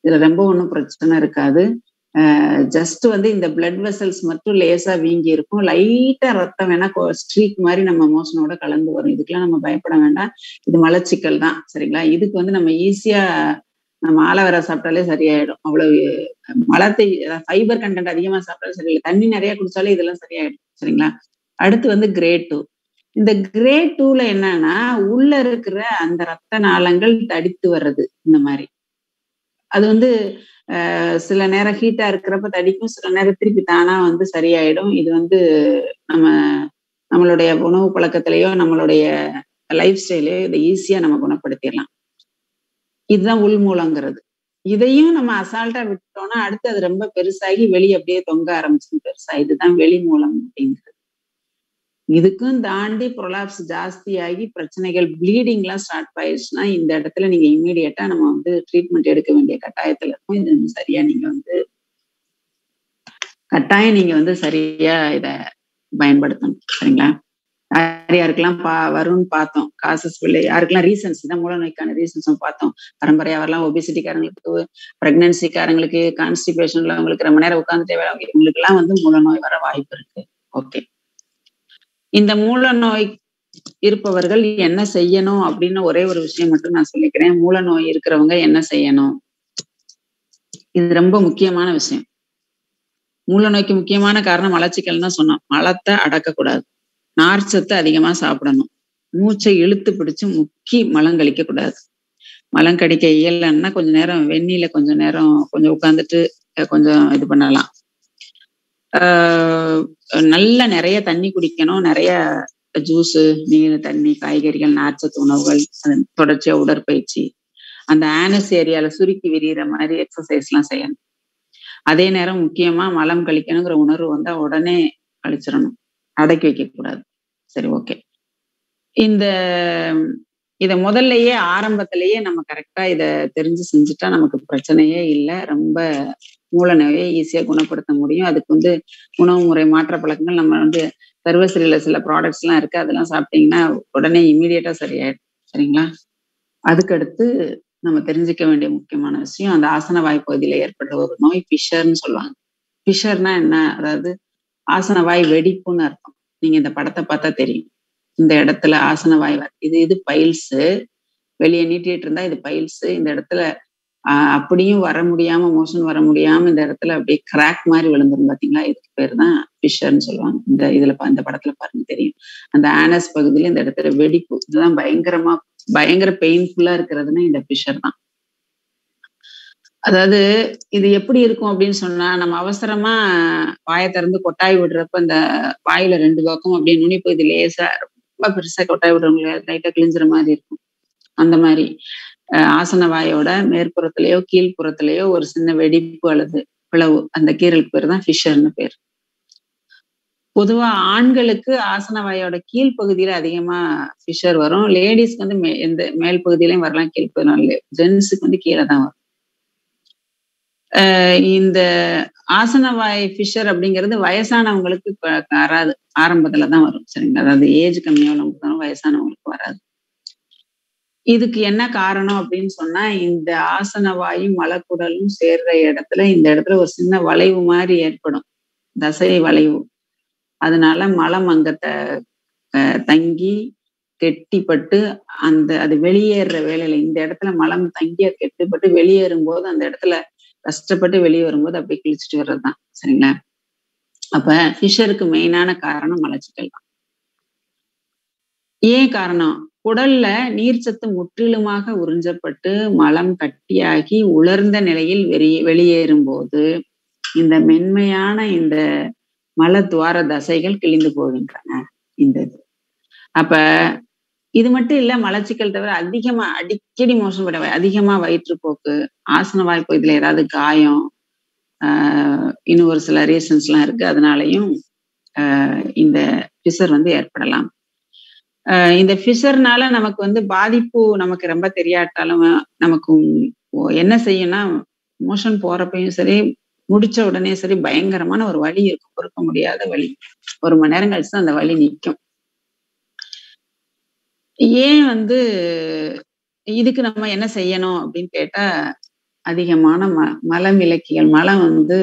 இதுல ரொம்ப ஒன்றும் பிரச்சனை இருக்காது ஜஸ்ட் வந்து இந்த பிளட் வெசல்ஸ் மட்டும் லேசா வீங்கி இருக்கும் லைட்டா ரத்தம் வேணா ஸ்ட்ரீக் மாதிரி நம்ம மோஷனோட கலந்து வரும் இதுக்கெல்லாம் நம்ம பயப்பட வேண்டாம் இது மலச்சிக்கல் தான் சரிங்களா இதுக்கு வந்து நம்ம ஈஸியா நம்ம ஆலோவேரா சாப்பிட்டாலே சரியாயிடும் அவ்வளவு மலத்தை ஃபைபர் கண்டென்ட் அதிகமா சாப்பிட்டாலும் சரியில்லை தண்ணி நிறைய குடிச்சாலே இதெல்லாம் சரியாயிடும் சரிங்களா அடுத்து வந்து கிரேட் டூ இந்த கிரேட் டூல என்னன்னா உள்ள இருக்கிற அந்த ரத்த நாளங்கள் தடித்து வர்றது இந்த மாதிரி அது வந்து சில நேரம் ஹீட்டா இருக்கிறப்ப தடிக்கும் சில நேரம் திருப்பி தானா வந்து சரியாயிடும் இது வந்து நம்ம நம்மளுடைய உணவு பழக்கத்திலேயோ நம்மளுடைய லைஃப் ஸ்டைலையோ இதை ஈஸியா நம்ம குணப்படுத்திடலாம் இதுதான் உள்மூலங்கிறது இதையும் நம்ம அசால்ட்டா விட்டோம்னா அடுத்து அது ரொம்ப பெருசாகி வெளியே அப்படியே தொங்க ஆரம்பிச்சு பெருசா இதுதான் வெளி மூலம் அப்படிங்கிறது இதுக்கும் தாண்டி ப்ரொலாப்ஸ் ஜாஸ்தியாகி பிரச்சனைகள் ப்ளீடிங் எல்லாம் ஸ்டார்ட் ஆயிடுச்சுன்னா இந்த இடத்துல நீங்க இம்மீடியட்டா நம்ம வந்து ட்ரீட்மெண்ட் எடுக்க வேண்டிய கட்டாயத்துல இருக்கும் இது வந்து சரியா நீங்க வந்து கட்டாயம் நீங்க வந்து சரியா இத பயன்படுத்தணும் சரிங்களா யார் யாருக்கெல்லாம் பா வரும்னு பார்த்தோம் காசஸ் பிள்ளை யாருக்கெல்லாம் ரீசன்ஸ் இதான் மூல நோய்க்கான ரீசன்ஸும் பார்த்தோம் பரம்பரையா வரலாம் ஒபிசிட்டிக்காரங்களுக்கு பிரெக்னன்சிக்காரங்களுக்கு கான்ஸ்டிபேஷன்ல உங்களுக்கு ரொம்ப நேரம் உட்காந்துட்டே வேலை இவங்களுக்கு எல்லாம் வந்து மூல நோய் வர வாய்ப்பு இருக்கு ஓகே இந்த மூல நோய் இருப்பவர்கள் என்ன செய்யணும் அப்படின்னு ஒரே ஒரு விஷயம் மட்டும் நான் சொல்லிக்கிறேன் மூல நோய் இருக்கிறவங்க என்ன செய்யணும் இது ரொம்ப முக்கியமான விஷயம் மூல நோய்க்கு முக்கியமான காரணம் மலச்சிக்கல் தான் சொன்னோம் மலத்தை அடக்கக்கூடாது நார்ச்சத்தை அதிகமா சாப்பிடணும் மூச்சை இழுத்து பிடிச்சு முக்கி மலம் கழிக்க கூடாது மலம் கடிக்க இயலன்னா கொஞ்ச நேரம் வெந்நில கொஞ்ச நேரம் கொஞ்சம் உட்காந்துட்டு கொஞ்சம் இது பண்ணலாம் ஆஹ் நல்ல நிறைய தண்ணி குடிக்கணும் நிறைய ஜூஸு நீர் தண்ணி காய்கறிகள் நார்ச்சத்து உணவுகள் தொடர்ச்சியா உடற்பயிற்சி அந்த ஆனஸ் ஏரியால சுருக்கி விரிகிற மாதிரி எக்ஸசைஸ் எல்லாம் செய்யணும் அதே நேரம் முக்கியமா மலம் கழிக்கணுங்கிற உணர்வு வந்தா உடனே கழிச்சிடணும் அடக்கி வைக்க கூடாது சரி ஓகே இந்த இத முதல்லயே ஆரம்பத்திலேயே நம்ம கரெக்டா இத தெரிஞ்சு செஞ்சுட்டா நமக்கு பிரச்சனையே இல்லை ரொம்ப மூல நோயை ஈஸியா குணப்படுத்த முடியும் அதுக்கு வந்து உணவு முறை மாற்ற பழக்கங்கள் நம்ம வந்து சர்வசிரியில சில ப்ராடக்ட்ஸ் எல்லாம் இருக்கு அதெல்லாம் சாப்பிட்டீங்கன்னா உடனே இமீடியட்டா சரியாயிடும் சரிங்களா அதுக்கடுத்து நம்ம தெரிஞ்சுக்க வேண்டிய முக்கியமான விஷயம் அந்த ஆசன வாய் பகுதியில ஏற்படுற ஒரு நோய் பிஷர்னு சொல்லுவாங்க பிஷர்னா என்ன அதாவது ஆசன வாய் வெடிப்புன்னு அர்த்தம் நீங்க இந்த படத்தை பார்த்தா தெரியும் இந்த இடத்துல ஆசன வாய் இது இது பைல்ஸு வெளியே நீட்டிட்டு இருந்தா இது பைல்ஸு இந்த இடத்துல ஆஹ் அப்படியும் வர முடியாம மோஷன் வர முடியாம இந்த இடத்துல அப்படியே கிராக் மாதிரி விழுந்துரும் பாத்தீங்களா இதுக்கு பேர் தான் ஃபிஷர்னு சொல்லுவாங்க இந்த இதுல இந்த படத்துல பாருங்க தெரியும் அந்த ஆனஸ் பகுதியில இந்த இடத்துல வெடிப்பு இதுதான் பயங்கரமா பயங்கர பெயின்ஃபுல்லா இருக்கிறதுனா இந்த ஃபிஷர் தான் அதாவது இது எப்படி இருக்கும் அப்படின்னு சொன்னா நம்ம அவசரமா வாயை திறந்து கொட்டாய் விடுறப்ப இந்த வாயில ரெண்டு பக்கம் அப்படியே நுனிப்பு இது லேசா ரொம்ப பெருசா கொட்டாய் விடுறவங்க லைட்டா கிழிஞ்சுற மாதிரி இருக்கும் அந்த மாதிரி ஆசன வாயோட மேற்புறத்திலேயோ கீழ்ப்புறத்திலேயோ ஒரு சின்ன வெடிப்பு அல்லது பிளவு அந்த கீரலுக்கு பேர் தான் ஃபிஷர்னு பேர் பொதுவா ஆண்களுக்கு ஆசன வாயோட கீழ்ப்பகுதியில அதிகமா ஃபிஷர் வரும் லேடிஸ்க்கு வந்து மே எந்த மேல் பகுதியிலையும் வரலாம் கீழ்ப்பகுதியில ஜென்ஸுக்கு வந்து கீழே தான் வரும் இந்த ஆசனவாய் ஃபிஷர் அப்படிங்கிறது வயசானவங்களுக்கு வராது ஆரம்பத்துல தான் வரும் சரிங்களா அதாவது ஏஜ் கம்மியானவங்களுக்கு தான் வயசானவங்களுக்கு வராது இதுக்கு என்ன காரணம் அப்படின்னு சொன்னா இந்த ஆசனவாயும் மலக்குடலும் சேர்ற இடத்துல இந்த இடத்துல ஒரு சின்ன வளைவு மாதிரி ஏற்படும் தசை வளைவு அதனால மலம் அங்கத்தை தங்கி கெட்டிப்பட்டு அந்த அது வெளியேற வேலையில இந்த இடத்துல மலம் தங்கி கெட்டிப்பட்டு வெளியேறும் போது அந்த இடத்துல கஷ்டப்பட்டு வெளியே வரும்போது அப்படியே கிழிச்சிட்டு வர்றதுதான் சரிங்களா அப்ப ஃபிஷருக்கு மெயினான காரணம் மலச்சிக்கல் தான் ஏன் காரணம் குடல்ல நீர்ச்சத்து முற்றிலுமாக உறிஞ்சப்பட்டு மலம் கட்டியாகி உலர்ந்த நிலையில் வெளியே வெளியேறும் போது இந்த மென்மையான இந்த மலத்துவார தசைகள் கிழிந்து போகின்றன இந்த இது அப்ப இது மட்டும் இல்ல மலச்சிக்கல் தவிர அதிகமா அடிக்கடி மோசம் பட அதிகமா வயிற்றுப்போக்கு ஆசன வாய்ப்பு இதுல ஏதாவது காயம் ஆஹ் இன்னும் ஒரு சில ரீசன்ஸ் எல்லாம் இருக்கு அதனாலையும் ஆஹ் இந்த பிசர் வந்து ஏற்படலாம் இந்த ஃபிஷர்னால நமக்கு வந்து பாதிப்பு நமக்கு ரொம்ப தெரியாட்டாலும் நமக்கு என்ன செய்யணும்னா மோஷன் போறப்பையும் சரி முடிச்ச உடனே சரி பயங்கரமான ஒரு வலி இருக்கும் பொறுக்க முடியாத வலி ஒரு மணி நேரம் கழிச்சு அந்த வலி நிற்கும் ஏன் வந்து இதுக்கு நம்ம என்ன செய்யணும் அப்படின்னு கேட்டா அதிகமான ம மலம் விலக்கிகள் மலம் வந்து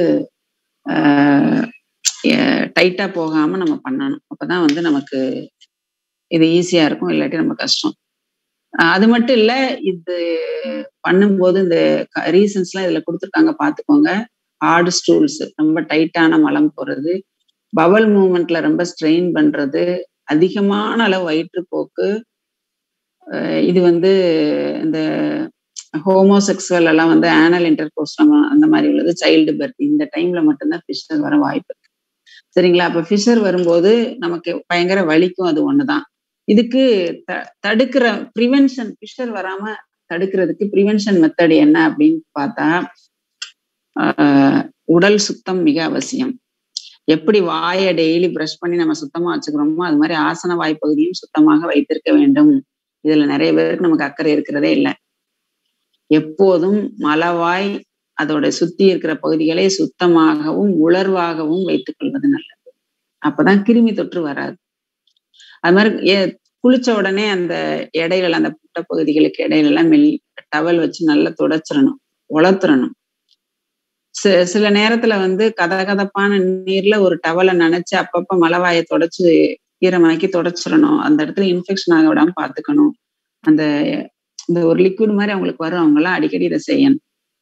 டைட்டா போகாம நம்ம பண்ணணும் அப்பதான் வந்து நமக்கு இது ஈஸியா இருக்கும் இல்லாட்டி ரொம்ப கஷ்டம் அது மட்டும் இல்ல இது பண்ணும்போது இந்த ரீசன்ஸ் எல்லாம் இதுல கொடுத்துருக்காங்க பாத்துக்கோங்க ஹார்டு ஸ்டூல்ஸ் ரொம்ப டைட்டான மலம் போறது பவல் மூமெண்ட்ல ரொம்ப ஸ்ட்ரெயின் பண்றது அதிகமான அளவு வயிற்றுப்போக்கு இது வந்து இந்த ஹோமோசெக்சுவல் எல்லாம் வந்து ஆனல் இன்டர்கோர்ஸ் அந்த மாதிரி உள்ளது சைல்டு பர்த் இந்த டைம்ல மட்டும்தான் ஃபிஷர் வர வாய்ப்பு இருக்கு சரிங்களா அப்ப ஃபிஷர் வரும்போது நமக்கு பயங்கர வலிக்கும் அது ஒண்ணுதான் இதுக்கு த தடுக்கிற ப்ரிவென்ஷன் ஃபிஷர் வராம தடுக்கிறதுக்கு ப்ரிவென்ஷன் மெத்தட் என்ன அப்படின்னு பார்த்தா உடல் சுத்தம் மிக அவசியம் எப்படி வாயை டெய்லி ப்ரஷ் பண்ணி நம்ம சுத்தமா வச்சுக்கிறோமோ அது மாதிரி ஆசன வாய் பகுதியும் சுத்தமாக வைத்திருக்க வேண்டும் இதுல நிறைய பேருக்கு நமக்கு அக்கறை இருக்கிறதே இல்லை எப்போதும் மலவாய் அதோட சுத்தி இருக்கிற பகுதிகளை சுத்தமாகவும் உலர்வாகவும் வைத்துக் கொள்வது நல்லது அப்பதான் கிருமி தொற்று வராது அது மாதிரி குளிச்ச உடனே அந்த இடையில அந்த புட்ட பகுதிகளுக்கு இடையில எல்லாம் மெல் டவல் வச்சு நல்லா துடைச்சிடணும் உளர்த்துறணும் சில நேரத்துல வந்து கதகதப்பான நீர்ல ஒரு டவலை நினைச்சு அப்பப்ப மலவாயை தொடச்சு ஈரமாக்கி தொடச்சிடணும் அந்த இடத்துல இன்ஃபெக்ஷன் ஆக விடாம பாத்துக்கணும் அந்த இந்த ஒரு லிக்விட் மாதிரி அவங்களுக்கு வரும் அவங்க எல்லாம் அடிக்கடி இதை செய்யணும்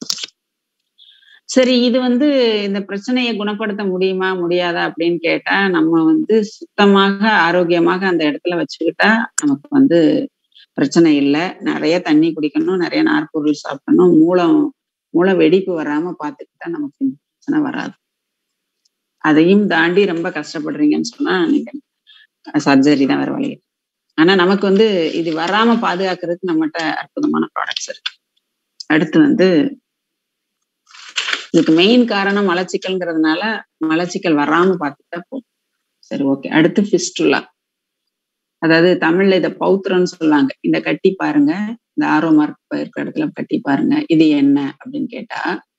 சரி இது வந்து இந்த பிரச்சனையை குணப்படுத்த முடியுமா முடியாதா அப்படின்னு கேட்டா நம்ம வந்து சுத்தமாக ஆரோக்கியமாக அந்த இடத்துல வச்சுக்கிட்டா நமக்கு வந்து பிரச்சனை இல்லை நிறைய தண்ணி குடிக்கணும் நிறைய நார்பொருள் சாப்பிடணும் மூலம் மூல வெடிப்பு வராம பாத்துக்கிட்டா நமக்கு இந்த பிரச்சனை வராது அதையும் தாண்டி ரொம்ப கஷ்டப்படுறீங்கன்னு சொன்னா நீங்க சர்ஜரி தான் வேற வழி ஆனா நமக்கு வந்து இது வராம பாதுகாக்கிறதுக்கு நம்மகிட்ட அற்புதமான ப்ராடக்ட்ஸ் இருக்கு அடுத்து வந்து இதுக்கு மெயின் காரணம் மலச்சிக்கல்ங்கிறதுனால மலச்சிக்கல் வராம பார்த்துட்டா போதும் சரி ஓகே அடுத்து ஃபிஸ்டுலா அதாவது தமிழ்ல இதை பௌத்திரம்னு சொல்லுவாங்க இந்த கட்டி பாருங்க இந்த ஆரோ மார்க் இருக்கிற இடத்துல கட்டி பாருங்க இது என்ன அப்படின்னு கேட்டா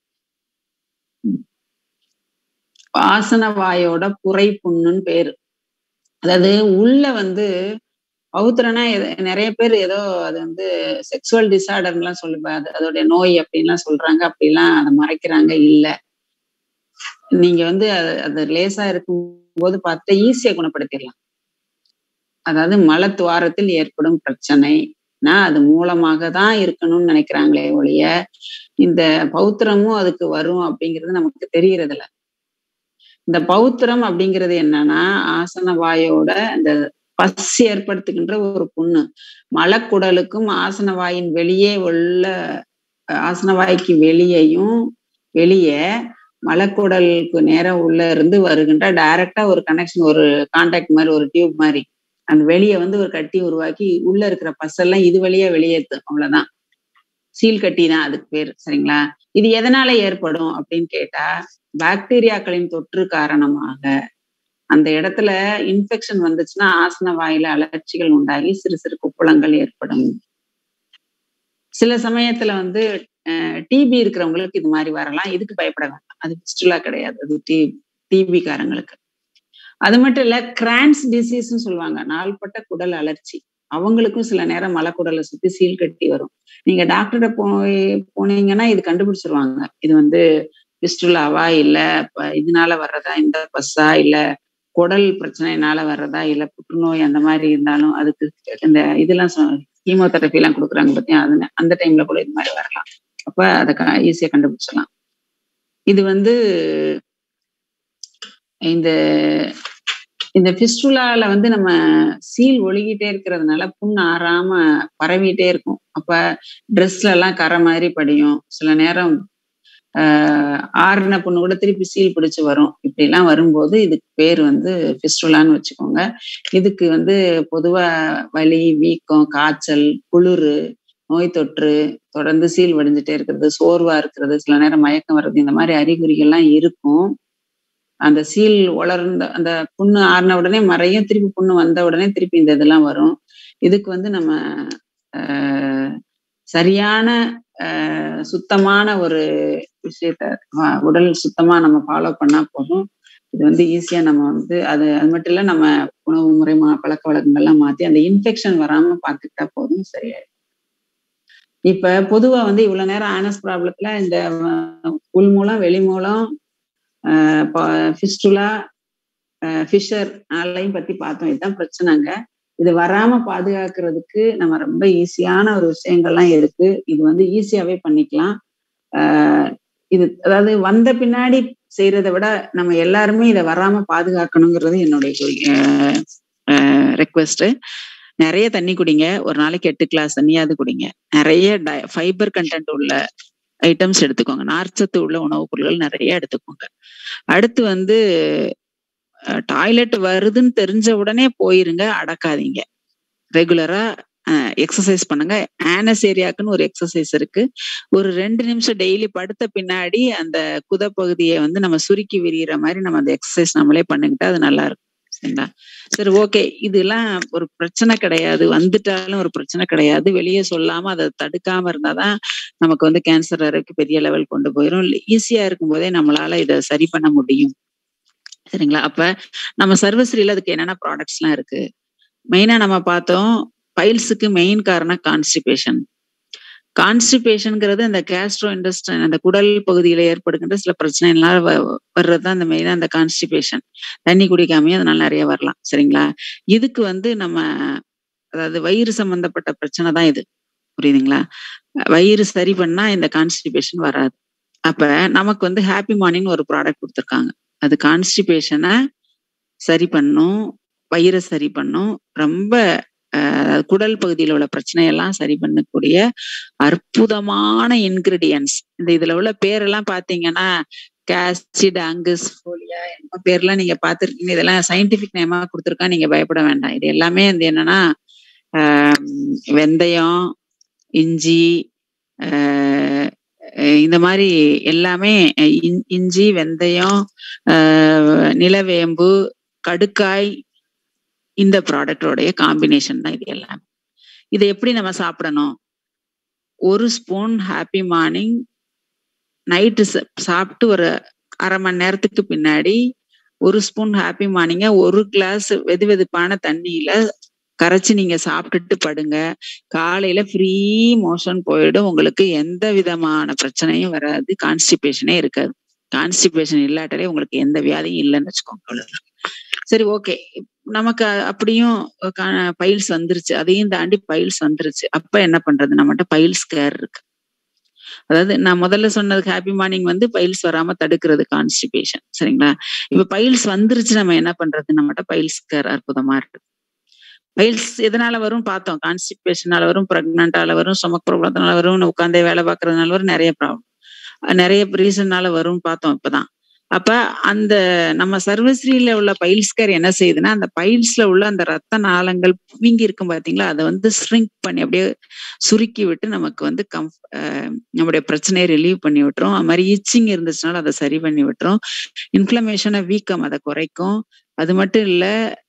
வாசன வாயோட புரை புண்ணுன்னு பேரு அதாவது உள்ள வந்து பௌத்திரனா நிறைய பேர் ஏதோ அது வந்து செக்ஸுவல் டிசார்டர்லாம் சொல்லி அது அதோடைய நோய் அப்படின்லாம் சொல்றாங்க அப்படிலாம் அதை மறைக்கிறாங்க இல்ல நீங்க வந்து அது லேசா இருக்கும் போது பார்த்து ஈஸியா குணப்படுத்திடலாம் அதாவது மலத்துவாரத்தில் ஏற்படும் பிரச்சனைனா அது மூலமாக தான் இருக்கணும்னு நினைக்கிறாங்களே ஒழிய இந்த பௌத்திரமும் அதுக்கு வரும் அப்படிங்கிறது நமக்கு தெரியறது இல்ல இந்த பௌத்திரம் அப்படிங்கிறது என்னன்னா ஆசன வாயோட இந்த பஸ் ஏற்படுத்துகின்ற ஒரு புண்ணு மலக்குடலுக்கும் ஆசனவாயின் வெளியே உள்ள ஆசனவாய்க்கு வெளியேயும் வெளியே மலக்குடலுக்கு நேரம் உள்ள இருந்து வருகின்ற டைரக்டா ஒரு கனெக்ஷன் ஒரு கான்டாக்ட் மாதிரி ஒரு டியூப் மாதிரி அந்த வெளியே வந்து ஒரு கட்டி உருவாக்கி உள்ள இருக்கிற பசெல்லாம் இது வழியா வெளியேத்து அவ்வளவுதான் சீல் கட்டி தான் அதுக்கு பேர் சரிங்களா இது எதனால ஏற்படும் அப்படின்னு கேட்டா பாக்டீரியாக்களின் தொற்று காரணமாக அந்த இடத்துல இன்ஃபெக்ஷன் வந்துச்சுன்னா ஆசன வாயில அலர்ச்சிகள் உண்டாகி சிறு சிறு குப்பளங்கள் ஏற்படும் சில சமயத்துல வந்து டிபி இருக்கிறவங்களுக்கு இது மாதிரி வரலாம் இதுக்கு பயப்பட வேண்டாம் அது பிஸ்டுலா கிடையாது அது டி டிபி காரங்களுக்கு அது மட்டும் இல்ல கிரான்ஸ் டிசீஸ்ன்னு சொல்லுவாங்க நாள்பட்ட குடல் அலர்ச்சி அவங்களுக்கும் சில நேரம் மலக்குடலை சுத்தி சீல் கட்டி வரும் நீங்க டாக்டர்கிட்ட போய் போனீங்கன்னா இது கண்டுபிடிச்சிருவாங்க இது வந்து பிஸ்டுலாவா இல்ல இதனால வர்றதா இந்த பஸ்ஸா இல்ல குடல் பிரச்சனைனால வர்றதா இல்ல புற்றுநோய் அந்த மாதிரி இருந்தாலும் அதுக்கு இந்த இதெல்லாம் கீமோதெரப்பி எல்லாம் கொடுக்குறாங்க பத்தியா அது அந்த டைம்ல கூட இது மாதிரி வரலாம் அப்ப அதை ஈஸியா கண்டுபிடிச்சலாம் இது வந்து இந்த இந்த பிஸ்டுலால வந்து நம்ம சீல் ஒழுகிட்டே இருக்கிறதுனால புண் ஆறாம பரவிட்டே இருக்கும் அப்ப ட்ரெஸ்ல எல்லாம் கரை மாதிரி படியும் சில நேரம் ஆஹ் ஆறுன புண்ணு கூட திருப்பி சீல் பிடிச்சு வரும் இப்படி எல்லாம் வரும்போது இதுக்கு பேர் வந்து பிஸ்டுலான்னு வச்சுக்கோங்க இதுக்கு வந்து பொதுவா வலி வீக்கம் காய்ச்சல் குளிர் நோய் தொற்று தொடர்ந்து சீல் வடிஞ்சிட்டே இருக்கிறது சோர்வா இருக்கிறது சில நேரம் மயக்கம் வர்றது இந்த மாதிரி அறிகுறிகள்லாம் இருக்கும் அந்த சீல் உலர்ந்த அந்த புண்ணு ஆறின உடனே மறையும் திருப்பி புண்ணு வந்த உடனே திருப்பி இந்த இதெல்லாம் வரும் இதுக்கு வந்து நம்ம சரியான சுத்தமான ஒரு விஷயத்த உடல் சுத்தமா நம்ம ஃபாலோ பண்ணா போதும் இது வந்து ஈஸியா நம்ம வந்து அது அது மட்டும் இல்ல நம்ம உணவு முறை பழக்க வழக்கங்கள்லாம் மாத்தி அந்த இன்ஃபெக்ஷன் வராம பார்த்துக்கிட்டா போதும் சரியாயிடும் இப்ப பொதுவா வந்து இவ்வளவு நேரம் ஆனஸ் ப்ராப்ளத்துல இந்த உள் மூலம் வெளி மூலம் ஃபிஸ்டுலா ஃபிஷர் நாளையும் பத்தி பார்த்தோம் இதுதான் பிரச்சனைங்க இது வராம பாதுகாக்கிறதுக்கு நம்ம ரொம்ப ஈஸியான ஒரு விஷயங்கள்லாம் இருக்கு இது வந்து ஈஸியாவே பண்ணிக்கலாம் இது அதாவது வந்த பின்னாடி செய்யறதை விட நம்ம எல்லாருமே இதை வராம பாதுகாக்கணுங்கிறது என்னுடைய ரெக்வெஸ்ட் நிறைய தண்ணி குடிங்க ஒரு நாளைக்கு எட்டு கிளாஸ் தண்ணியாவது குடிங்க நிறைய ஃபைபர் கண்டென்ட் உள்ள ஐட்டம்ஸ் எடுத்துக்கோங்க நார்ச்சத்து உள்ள உணவுப் பொருட்கள் நிறைய எடுத்துக்கோங்க அடுத்து வந்து டாய்லெட் வருதுன்னு தெரிஞ்ச உடனே போயிருங்க அடக்காதீங்க ரெகுலரா எக்ஸசைஸ் பண்ணுங்க ஆனஸ் ஏரியாக்குன்னு ஒரு எக்ஸசைஸ் இருக்கு ஒரு ரெண்டு நிமிஷம் டெய்லி படுத்த பின்னாடி அந்த குத பகுதியை வந்து நம்ம சுருக்கி விரிகிற மாதிரி நம்ம அந்த எக்ஸசைஸ் நம்மளே பண்ணிக்கிட்டா அது நல்லா இருக்கும் சரிங்களா சரி ஓகே இதெல்லாம் ஒரு பிரச்சனை கிடையாது வந்துட்டாலும் ஒரு பிரச்சனை கிடையாது வெளியே சொல்லாம அதை தடுக்காம இருந்தாதான் நமக்கு வந்து கேன்சர் வரைக்கும் பெரிய லெவல் கொண்டு போயிடும் ஈஸியா இருக்கும் போதே நம்மளால இதை சரி பண்ண முடியும் சரிங்களா அப்ப நம்ம சர்வஸ்ரீல அதுக்கு என்னென்ன ப்ராடக்ட்ஸ் எல்லாம் இருக்கு மெயினா நம்ம பார்த்தோம் பைல்ஸுக்கு மெயின் காரணம் கான்ஸ்டிபேஷன் கான்ஸ்டிபேஷனுங்கிறது அந்த கேஸ்ட்ரோ இண்டஸ்ட்ரன் அந்த குடல் பகுதியில ஏற்படுகின்ற சில பிரச்சனை எல்லாம் வர்றது தான் அந்த மெயினா அந்த கான்ஸ்டிபேஷன் தண்ணி குடிக்காமையே அதனால நிறைய வரலாம் சரிங்களா இதுக்கு வந்து நம்ம அதாவது வயிறு சம்பந்தப்பட்ட பிரச்சனை தான் இது புரியுதுங்களா வயிறு சரி பண்ணா இந்த கான்ஸ்டிபேஷன் வராது அப்ப நமக்கு வந்து ஹாப்பி மார்னிங் ஒரு ப்ராடக்ட் கொடுத்துருக்காங்க அது கான்ஸ்டிபேஷனை சரி பண்ணும் வயிறை சரி பண்ணும் ரொம்ப குடல் பகுதியில் உள்ள பிரச்சனையெல்லாம் சரி பண்ணக்கூடிய அற்புதமான இன்கிரீடியன்ஸ் இந்த இதுல உள்ள பேரெல்லாம் பாத்தீங்கன்னா கேசிட் அங்கஸ் போலியா என்ன பேர்லாம் நீங்க பாத்துருக்கீங்க இதெல்லாம் சயின்டிபிக் நேமா கொடுத்துருக்கா நீங்க பயப்பட வேண்டாம் இது எல்லாமே வந்து என்னன்னா வெந்தயம் இஞ்சி இந்த மாதிரி எல்லாமே இஞ்சி வெந்தயம் நிலவேம்பு கடுக்காய் இந்த ப்ராடக்டோடைய காம்பினேஷன் தான் இது எல்லாமே இதை எப்படி நம்ம சாப்பிடணும் ஒரு ஸ்பூன் ஹாப்பி மார்னிங் நைட்டு சாப்பிட்டு ஒரு அரை மணி நேரத்துக்கு பின்னாடி ஒரு ஸ்பூன் ஹாப்பி மார்னிங்க ஒரு கிளாஸ் வெது வெதுப்பான தண்ணியில கரைச்சி நீங்க சாப்பிட்டுட்டு படுங்க காலையில ஃப்ரீ மோஷன் போயிடும் உங்களுக்கு எந்த விதமான பிரச்சனையும் வராது கான்ஸ்டிபேஷனே இருக்காது கான்ஸ்டிபேஷன் இல்லாட்டாலே உங்களுக்கு எந்த வியாதியும் இல்லைன்னு வச்சுக்கோங்க அவ்வளவுதான் சரி ஓகே நமக்கு அப்படியும் பைல்ஸ் வந்துருச்சு அதையும் தாண்டி பைல்ஸ் வந்துருச்சு அப்ப என்ன பண்றது நம்மகிட்ட பைல்ஸ் கேர் இருக்கு அதாவது நான் முதல்ல சொன்னது ஹாப்பி மார்னிங் வந்து பைல்ஸ் வராம தடுக்கிறது கான்ஸ்டிபேஷன் சரிங்களா இப்ப பைல்ஸ் வந்துருச்சு நம்ம என்ன பண்றது நம்மகிட்ட பைல்ஸ் கேர் அற்புதமா இருக்கு பைல்ஸ் எதனால வரும் பார்த்தோம் கான்ஸ்டிபேஷனால வரும் பிரெக்னண்டால வரும் ஸ்டொமக் ப்ராப்ளத்தினால வரும் உட்காந்தே வேலை பார்க்கறதுனால வரும் நிறைய ப்ராப்ளம் நிறைய ரீசன்னால வரும் பார்த்தோம் இப்பதான் அப்ப அந்த நம்ம சர்வஸ்ரீல உள்ள பைல்ஸ்கர் என்ன செய்யுதுன்னா அந்த பைல்ஸ்ல உள்ள அந்த ரத்த நாளங்கள் வீங்கி இருக்கும் பாத்தீங்களா அதை வந்து ஸ்ரிங்க் பண்ணி அப்படியே சுருக்கி விட்டு நமக்கு வந்து கம் நம்முடைய பிரச்சனையை ரிலீவ் பண்ணி விட்டுரும் அது மாதிரி இச்சிங் இருந்துச்சுனால அதை சரி பண்ணி விட்டுரும் இன்ஃபிளமேஷனை வீக்கம் அதை குறைக்கும் அது மட்டும் இல்ல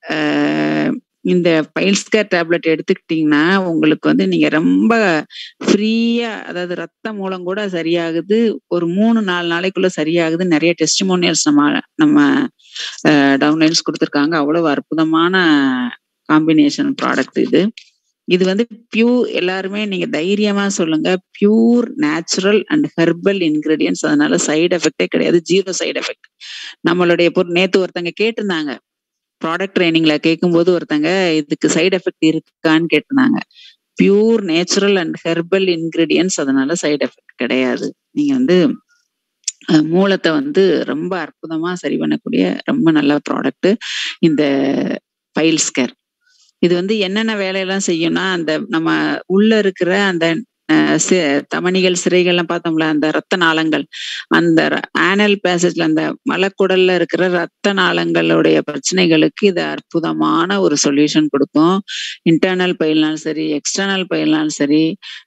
இந்த பைல்ஸ்கேர் டேப்லெட் எடுத்துக்கிட்டீங்கன்னா உங்களுக்கு வந்து நீங்க ரொம்ப ஃப்ரீயா அதாவது ரத்த மூலம் கூட சரியாகுது ஒரு மூணு நாலு நாளைக்குள்ள சரியாகுது நிறைய டெஸ்டிமோனியல்ஸ் நம்ம நம்ம டவுன்லைன்ஸ் கொடுத்துருக்காங்க அவ்வளவு அற்புதமான காம்பினேஷன் ப்ராடக்ட் இது இது வந்து பியூர் எல்லாருமே நீங்க தைரியமா சொல்லுங்க pure natural and herbal ingredients அதனால சைடு எஃபெக்டே கிடையாது ஜீரோ சைடு எஃபெக்ட் நம்மளுடைய பொருள் நேத்து ஒருத்தங்க கேட்டிருந்தாங்க ப்ராடக்ட் ட்ரைனிங்ல கேட்கும்போது ஒருத்தங்க இதுக்கு சைடு எஃபெக்ட் இருக்கான்னு கேட்டிருந்தாங்க pure natural and herbal ingredients அதனால சைடு எஃபெக்ட் கிடையாது நீங்க வந்து மூலத்தை வந்து ரொம்ப அற்புதமா சரி பண்ணக்கூடிய ரொம்ப நல்ல ப்ராடக்ட் இந்த பைல்ஸ் கேர் இது வந்து என்னென்ன வேலையெல்லாம் செய்யும்னா அந்த நம்ம உள்ள இருக்கிற அந்த தமணிகள் சிறைகள்லாம் பார்த்தோம்ல அந்த ரத்த நாளங்கள் அந்த ஆனல் பேசேஜ்ல அந்த மலக்குடல்ல இருக்கிற ரத்த நாளங்களுடைய பிரச்சனைகளுக்கு இது அற்புதமான ஒரு சொல்யூஷன் கொடுக்கும் இன்டர்னல் பயில்னாலும் சரி எக்ஸ்டர்னல் பயில்னாலும் சரி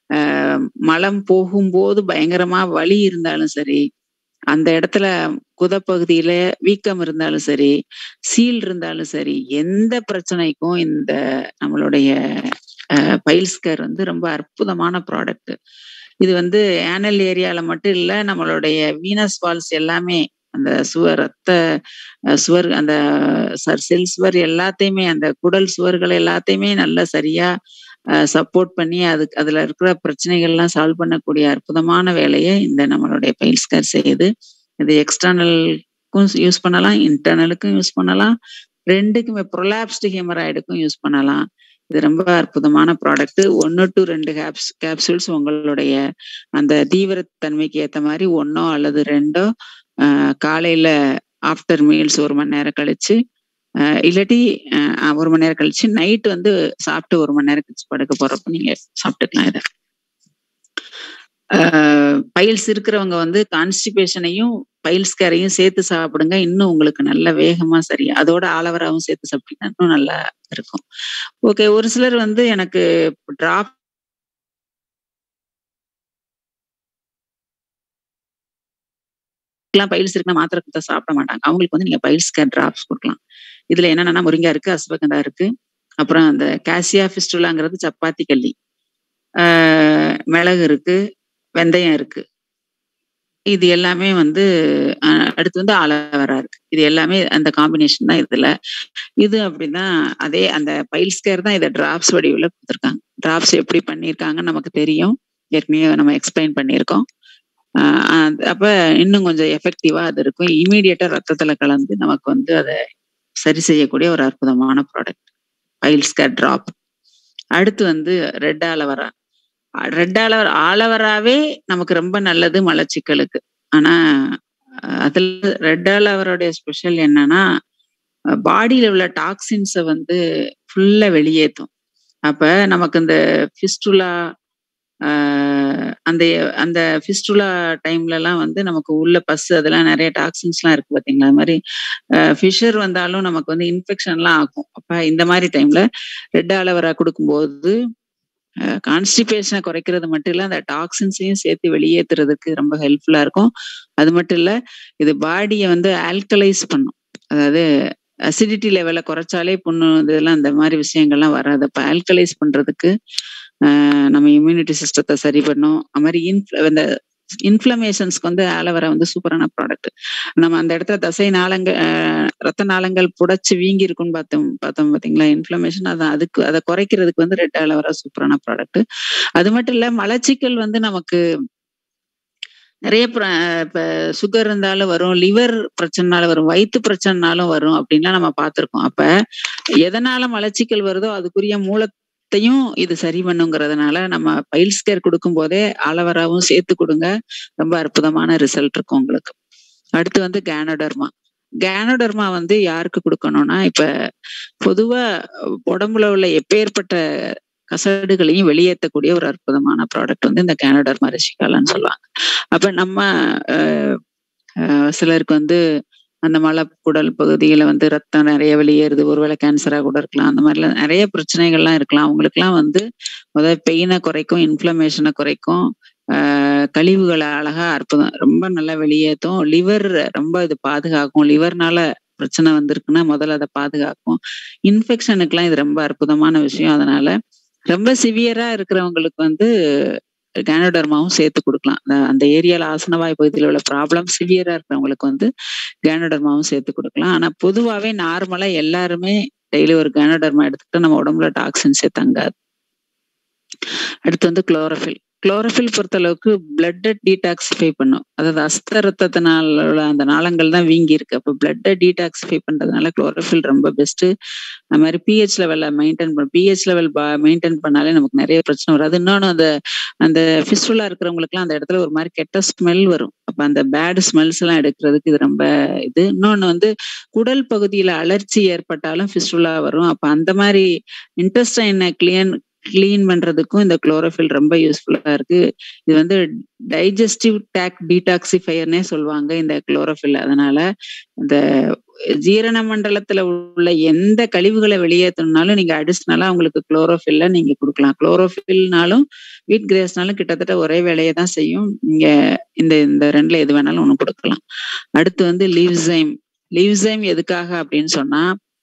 மலம் போகும்போது பயங்கரமா வலி இருந்தாலும் சரி அந்த இடத்துல குதப்பகுதியில வீக்கம் இருந்தாலும் சரி சீல் இருந்தாலும் சரி எந்த பிரச்சனைக்கும் இந்த நம்மளுடைய பைல்ஸ்கர் வந்து ரொம்ப அற்புதமான ப்ராடக்ட் இது வந்து ஆனல் ஏரியால மட்டும் இல்ல நம்மளுடைய வீனஸ் வால்ஸ் எல்லாமே அந்த சுவர் ரத்த சுவர் அந்த செல் சுவர் எல்லாத்தையுமே அந்த குடல் சுவர்கள் எல்லாத்தையுமே நல்லா சரியா சப்போர்ட் பண்ணி அதுக்கு அதுல இருக்கிற பிரச்சனைகள்லாம் சால்வ் பண்ணக்கூடிய அற்புதமான வேலையை இந்த நம்மளுடைய பைல்ஸ்கர் செய்யுது இது எக்ஸ்டர்னலுக்கும் யூஸ் பண்ணலாம் இன்டர்னலுக்கும் யூஸ் பண்ணலாம் ரெண்டுக்குமே ப்ரொலாப்ஸ்டு ஹெமராய்டுக்கும் யூஸ் பண்ணலாம் இது ரொம்ப அற்புதமான ப்ராடக்ட் ஒன்று டு ரெண்டு கேப்ஸ் கேப்சூல்ஸ் உங்களுடைய அந்த தீவிரத்தன்மைக்கு ஏற்ற மாதிரி ஒன்றோ அல்லது ரெண்டோ காலையில ஆஃப்டர் மீல்ஸ் ஒரு மணி நேரம் கழிச்சு இல்லாட்டி ஒரு மணி நேரம் கழிச்சு நைட் வந்து சாப்பிட்டு ஒரு மணி நேரம் கழிச்சு படுக்க போறப்ப நீங்க சாப்பிட்டுக்கலாம் இதை பைல்ஸ் இருக்கிறவங்க வந்து கான்ஸ்டிபேஷனையும் பைல்ஸ் கேரையும் சேர்த்து சாப்பிடுங்க இன்னும் உங்களுக்கு நல்ல வேகமா சரி அதோட ஆலவராவும் சேர்த்து சாப்பிட்டீங்கன்னா இன்னும் நல்லா இருக்கும் ஓகே ஒரு சிலர் வந்து எனக்கு டிராப் பைல்ஸ் இருக்குன்னா மாத்திரை கொடுத்தா சாப்பிட மாட்டாங்க அவங்களுக்கு வந்து நீங்க பைல்ஸ் கேர் டிராப்ஸ் கொடுக்கலாம் இதுல என்னென்னா முருங்கா இருக்கு அஸ்வகந்தா இருக்கு அப்புறம் அந்த காசியா பிஸ்டுலாங்கிறது சப்பாத்தி கல்லி மிளகு இருக்கு வெந்தயம் இருக்கு இது எல்லாமே வந்து அடுத்து வந்து ஆலோவேரா இருக்கு இது எல்லாமே அந்த காம்பினேஷன் தான் இதுல இது அப்படின்னா அதே அந்த பைல்ஸ் கேர் தான் இதை டிராப்ஸ் வடிவில் கொடுத்துருக்காங்க டிராப்ஸ் எப்படி பண்ணியிருக்காங்கன்னு நமக்கு தெரியும் ஏற்கனவே நம்ம எக்ஸ்பிளைன் பண்ணியிருக்கோம் அப்ப இன்னும் கொஞ்சம் எஃபெக்டிவா அது இருக்கும் இமீடியட்டா ரத்தத்துல கலந்து நமக்கு வந்து அதை சரி செய்யக்கூடிய ஒரு அற்புதமான ப்ராடக்ட் பைல்ஸ் கேர் டிராப் அடுத்து வந்து ரெட் ஆலவரா ரெட் ஆலவர் ஆலவராவே நமக்கு ரொம்ப நல்லது மலச்சிக்கலுக்கு ஆனா அதுல ரெட் ஆலவரோடைய ஸ்பெஷல் என்னன்னா பாடியில உள்ள டாக்ஸின்ஸை வந்து ஃபுல்லா வெளியேற்றும் அப்ப நமக்கு இந்த ஃபிஸ்டுலா அந்த அந்த ஃபிஸ்டுலா டைம்ல எல்லாம் வந்து நமக்கு உள்ள பஸ் அதெல்லாம் நிறைய டாக்ஸின்ஸ் எல்லாம் இருக்கு பாத்தீங்களா அது மாதிரி ஃபிஷர் வந்தாலும் நமக்கு வந்து இன்ஃபெக்ஷன் எல்லாம் ஆகும் அப்ப இந்த மாதிரி டைம்ல ரெட் ஆலவரா கொடுக்கும்போது கான்ஸ்டிபேஷனை குறைக்கிறது மட்டும் இல்ல அந்த டாக்ஸின்ஸையும் சேர்த்து வெளியேற்றுறதுக்கு ரொம்ப ஹெல்ப்ஃபுல்லா இருக்கும் அது மட்டும் இல்ல இது பாடியை வந்து ஆல்கலைஸ் பண்ணும் அதாவது அசிடிட்டி லெவலை குறைச்சாலே புண்ணு இதெல்லாம் அந்த மாதிரி விஷயங்கள்லாம் வராது அப்ப ஆல்கலைஸ் பண்றதுக்கு நம்ம இம்யூனிட்டி சிஸ்டத்தை சரி பண்ணும் அது மாதிரி இன்ஃப்ள இந்த இன்ஃப்ளமேஷன்ஸ்க்கு வந்து ஆலோவேரா வந்து சூப்பரான ப்ராடக்ட் நம்ம அந்த இடத்துல தசை நாளங்கள் ரத்த நாளங்கள் புடைச்சு வீங்கி இருக்குன்னு பார்த்தோம் பார்த்தோம் பார்த்தீங்களா இன்ஃப்ளமேஷன் அதை அதுக்கு அதை குறைக்கிறதுக்கு வந்து ரெட் ஆலோவேரா சூப்பரான ப்ராடக்ட் அது மட்டும் இல்ல மலச்சிக்கல் வந்து நமக்கு நிறைய இப்ப சுகர் இருந்தாலும் வரும் லிவர் பிரச்சனைனாலும் வரும் வயிற்று பிரச்சனைனாலும் வரும் அப்படின்லாம் நம்ம பார்த்துருக்கோம் அப்ப எதனால மலச்சிக்கல் வருதோ அதுக்குரிய மூலத்தையும் இது சரி பண்ணுங்கிறதுனால நம்ம பைல்ஸ் கேர் கொடுக்கும் போதே ஆலவராவும் சேர்த்து கொடுங்க ரொம்ப அற்புதமான ரிசல்ட் இருக்கும் உங்களுக்கு அடுத்து வந்து கேனோடர்மா கேனோடர்மா வந்து யாருக்கு கொடுக்கணும்னா இப்ப பொதுவா உடம்புல உள்ள எப்பேற்பட்ட கசடுகளையும் வெளியேற்றக்கூடிய ஒரு அற்புதமான ப்ராடக்ட் வந்து இந்த கேனோடர்மா ரிஷிகாலான்னு சொல்லுவாங்க அப்ப நம்ம சிலருக்கு வந்து அந்த மலக்குடல் பகுதியில வந்து ரத்தம் நிறைய வெளியேறுது ஒருவேளை கேன்சரா கூட இருக்கலாம் அந்த மாதிரிலாம் நிறைய பிரச்சனைகள்லாம் இருக்கலாம் அவங்களுக்குலாம் வந்து முதல் பெயினை குறைக்கும் இன்ஃப்ளமேஷனை குறைக்கும் கழிவுகளை அழகா அற்புதம் ரொம்ப நல்லா வெளியேற்றும் லிவர் ரொம்ப இது பாதுகாக்கும் லிவர்னால பிரச்சனை வந்திருக்குன்னா முதல்ல அதை பாதுகாக்கும் இன்ஃபெக்ஷனுக்குலாம் இது ரொம்ப அற்புதமான விஷயம் அதனால ரொம்ப சிவியரா இருக்கிறவங்களுக்கு வந்து கேனோடர்மாவும் சேர்த்து கொடுக்கலாம் அந்த ஏரியால ஆசனவாய் பகுதியில் உள்ள ப்ராப்ளம் சிவியரா இருக்கிறவங்களுக்கு வந்து கேனோடர்மாவும் சேர்த்து கொடுக்கலாம் ஆனா பொதுவாகவே நார்மலா எல்லாருமே டெய்லி ஒரு கேனோடர்மா எடுத்துக்கிட்டு நம்ம உடம்புல டாக்ஸின்ஸே தங்காது அடுத்து வந்து குளோரோஃபில் குளோரோஃபில் பொறுத்த அளவுக்கு பிளட்டை டீடாக்சிஃபை பண்ணும் அதாவது அஸ்த ரத்தத்தினால உள்ள அந்த நாளங்கள் தான் வீங்கி இருக்கு அப்போ பிளட்டை டீடாக்சிஃபை பண்றதுனால குளோரோஃபில் ரொம்ப பெஸ்ட் அது மாதிரி பிஹெச் லெவலில் மெயின்டைன் பண்ணும் பிஹெச் லெவல் மெயின்டைன் பண்ணாலே நமக்கு நிறைய பிரச்சனை வராது இன்னொன்று அந்த அந்த ஃபிஸ்டுலா இருக்கிறவங்களுக்குலாம் அந்த இடத்துல ஒரு மாதிரி கெட்ட ஸ்மெல் வரும் அப்போ அந்த பேட் ஸ்மெல்ஸ் எல்லாம் எடுக்கிறதுக்கு இது ரொம்ப இது இன்னொன்று வந்து குடல் பகுதியில அலர்ச்சி ஏற்பட்டாலும் ஃபிஸ்டுலா வரும் அப்போ அந்த மாதிரி இன்டெஸ்டைனை கிளியன் கிளீன் பண்றதுக்கும் இந்த குளோரோஃபில் ரொம்ப யூஸ்ஃபுல்லா இருக்கு இது வந்து டைஜஸ்டிவ் டேக் டீடாக்சிஃபயர்னே சொல்லுவாங்க இந்த குளோரோஃபில் அதனால இந்த ஜீரண மண்டலத்துல உள்ள எந்த கழிவுகளை வெளியேற்றணும்னாலும் நீங்க அடிஷ்னலா உங்களுக்கு குளோரோஃபில்ல நீங்க கொடுக்கலாம் குளோரோஃபில்னாலும் வீட் கிரேஸ்னாலும் கிட்டத்தட்ட ஒரே வேலையை தான் செய்யும் நீங்க இந்த இந்த ரெண்டுல எது வேணாலும் ஒண்ணு கொடுக்கலாம் அடுத்து வந்து லீவ்சைம் லீவ்சைம் எதுக்காக அப்படின்னு சொன்னா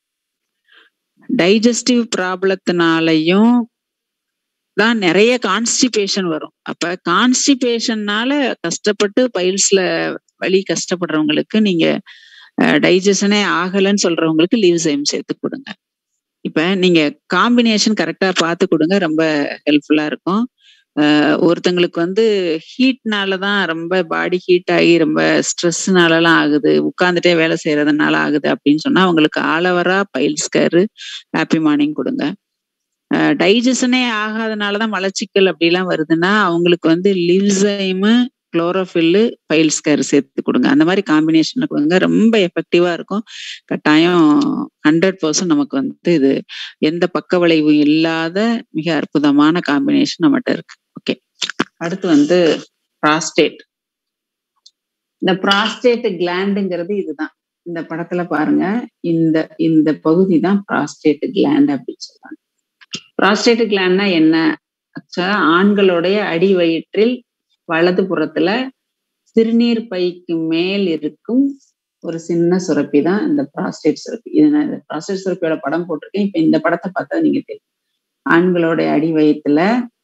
டைஜஸ்டிவ் ப்ராப்ளத்தினாலையும் தான் நிறைய கான்ஸ்டிபேஷன் வரும் அப்ப கான்ஸ்டிபேஷன்னால கஷ்டப்பட்டு பைல்ஸ்ல வலி கஷ்டப்படுறவங்களுக்கு நீங்க டைஜஷனே ஆகலைன்னு சொல்றவங்களுக்கு லீவ் சைம் சேர்த்து கொடுங்க இப்ப நீங்க காம்பினேஷன் கரெக்டா பார்த்து கொடுங்க ரொம்ப ஹெல்ப்ஃபுல்லா இருக்கும் அஹ் ஒருத்தங்களுக்கு வந்து ஹீட்னால தான் ரொம்ப பாடி ஹீட் ஆகி ரொம்ப ஸ்ட்ரெஸ்னாலலாம் ஆகுது உட்காந்துட்டே வேலை செய்யறதுனால ஆகுது அப்படின்னு சொன்னா அவங்களுக்கு ஆலவரா பைல்ஸ்கரு ஹாப்பி மார்னிங் கொடுங்க டைஜஷனே ஆகாதனால தான் மலச்சிக்கல் அப்படிலாம் வருதுன்னா அவங்களுக்கு வந்து லிவ்ஸைமு குளோரோஃபில்லு பைல்ஸ்கர் சேர்த்து கொடுங்க அந்த மாதிரி காம்பினேஷன்ல கொடுங்க ரொம்ப எஃபெக்டிவா இருக்கும் கட்டாயம் ஹண்ட்ரட் பர்சன்ட் நமக்கு வந்து இது எந்த பக்க விளைவும் இல்லாத மிக அற்புதமான காம்பினேஷன் நம்மகிட்ட இருக்கு ஓகே அடுத்து வந்து ப்ராஸ்டேட் இந்த ப்ராஸ்டேட் கிளாண்டுங்கிறது இதுதான் இந்த படத்துல பாருங்க இந்த இந்த பகுதி தான் ப்ராஸ்டேட் கிளாண்ட் அப்படின்னு சொல்றாங்க ப்ராஸ்டேட் கிளாண்ட்னா என்ன ஆக்சுவலா ஆண்களுடைய அடி வயிற்றில் வலது புறத்துல சிறுநீர் பைக்கு மேல் இருக்கும் ஒரு சின்ன சுரப்பி தான் இந்த ப்ராஸ்டேட் சுரப்பி இது நான் இந்த ப்ராஸ்டேட் சுரப்பியோட படம் போட்டிருக்கேன் இப்ப இந்த படத்தை பார்த்தா நீங்க தெரியும் ஆண்களுடைய அடி வயிற்றுல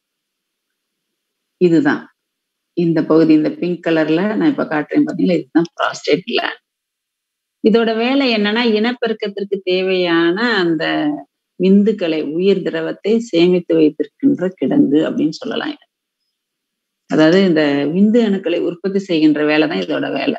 இதுதான் இந்த பகுதி இந்த பிங்க் கலர்ல நான் இப்ப காட்டுறேன் பாத்தீங்களா இதுதான் ப்ராஸ்டேட் கிளாண்ட் இதோட வேலை என்னன்னா இனப்பெருக்கத்திற்கு தேவையான அந்த விந்துக்களை உயிர் திரவத்தை சேமித்து வைத்திருக்கின்ற கிடங்கு அப்படின்னு சொல்லலாம் அதாவது இந்த விந்து அணுக்களை உற்பத்தி செய்கின்ற வேலை தான் இதோட வேலை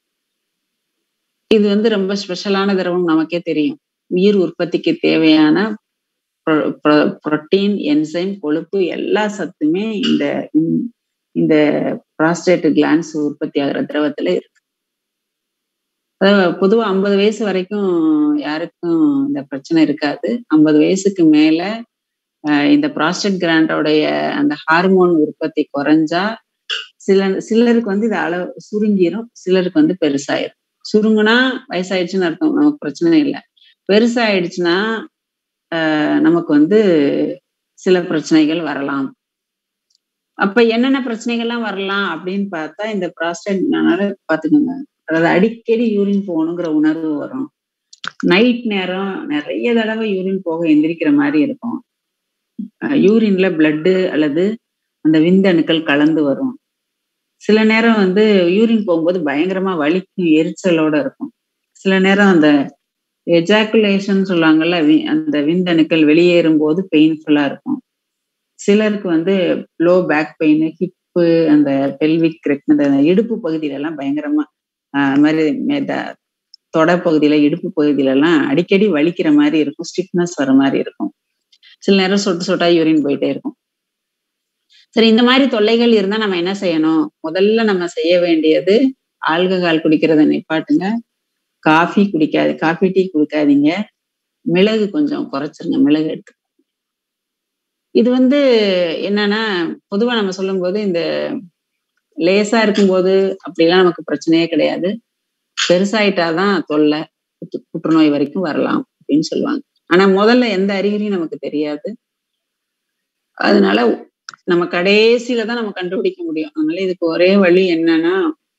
இது வந்து ரொம்ப ஸ்பெஷலான திரவம் நமக்கே தெரியும் உயிர் உற்பத்திக்கு தேவையான புரோட்டீன் என்சைம் கொழுப்பு எல்லா சத்துமே இந்த இந்த ப்ராஸ்டேட் கிளான்ஸ் உற்பத்தி ஆகிற திரவத்துல இருக்கு அதாவது பொதுவா ஐம்பது வயசு வரைக்கும் யாருக்கும் இந்த பிரச்சனை இருக்காது ஐம்பது வயசுக்கு மேல இந்த ப்ராஸ்டேட் கிராண்டோடைய அந்த ஹார்மோன் உற்பத்தி குறைஞ்சா சில சிலருக்கு வந்து இது அளவு சுருங்கிரும் சிலருக்கு வந்து பெருசாயிரும் சுருங்குனா வயசாயிடுச்சுன்னு அர்த்தம் நமக்கு பிரச்சனை இல்லை பெருசாயிடுச்சுன்னா நமக்கு வந்து சில பிரச்சனைகள் வரலாம் அப்ப என்னென்ன பிரச்சனைகள்லாம் வரலாம் அப்படின்னு பார்த்தா இந்த ப்ராஸ்டேட் பாத்துக்கோங்க அதாவது அடிக்கடி யூரின் போகணுங்கிற உணர்வு வரும் நைட் நேரம் நிறைய தடவை யூரின் போக எந்திரிக்கிற மாதிரி இருக்கும் யூரின்ல பிளட்டு அல்லது அந்த விந்தணுக்கள் கலந்து வரும் சில நேரம் வந்து யூரின் போகும்போது பயங்கரமா வலிக்கும் எரிச்சலோட இருக்கும் சில நேரம் அந்த எஜாக்குலேஷன் சொல்லுவாங்கல்ல அந்த விந்தணுக்கள் வெளியேறும் போது பெயின்ஃபுல்லா இருக்கும் சிலருக்கு வந்து லோ பேக் பெயின் ஹிப்பு அந்த பெல்விக் அந்த இடுப்பு பகுதியில எல்லாம் பயங்கரமா அது மாதிரி தொடை பகுதியில இடுப்பு பகுதியில எல்லாம் அடிக்கடி வலிக்கிற மாதிரி இருக்கும் ஸ்டிஃப்னஸ் வர மாதிரி இருக்கும் சில நேரம் சொட்டு சொட்டா யூரின் போயிட்டே இருக்கும் சரி இந்த மாதிரி தொல்லைகள் இருந்தா நம்ம என்ன செய்யணும் முதல்ல நம்ம செய்ய வேண்டியது ஆல்கஹால் குடிக்கிறத நிப்பாட்டுங்க காஃபி குடிக்காது காஃபி டீ குடிக்காதீங்க மிளகு கொஞ்சம் குறைச்சிருங்க மிளகு எடுத்து இது வந்து என்னன்னா பொதுவா நம்ம சொல்லும் போது இந்த லேசா இருக்கும்போது அப்படிலாம் நமக்கு பிரச்சனையே கிடையாது பெருசாயிட்டாதான் தொல்லை புற்றுநோய் வரைக்கும் வரலாம் அப்படின்னு சொல்லுவாங்க ஆனா முதல்ல எந்த அறிகுறியும் நமக்கு தெரியாது அதனால நம்ம கடைசியில தான் நம்ம கண்டுபிடிக்க முடியும் அதனால இதுக்கு ஒரே வழி என்னன்னா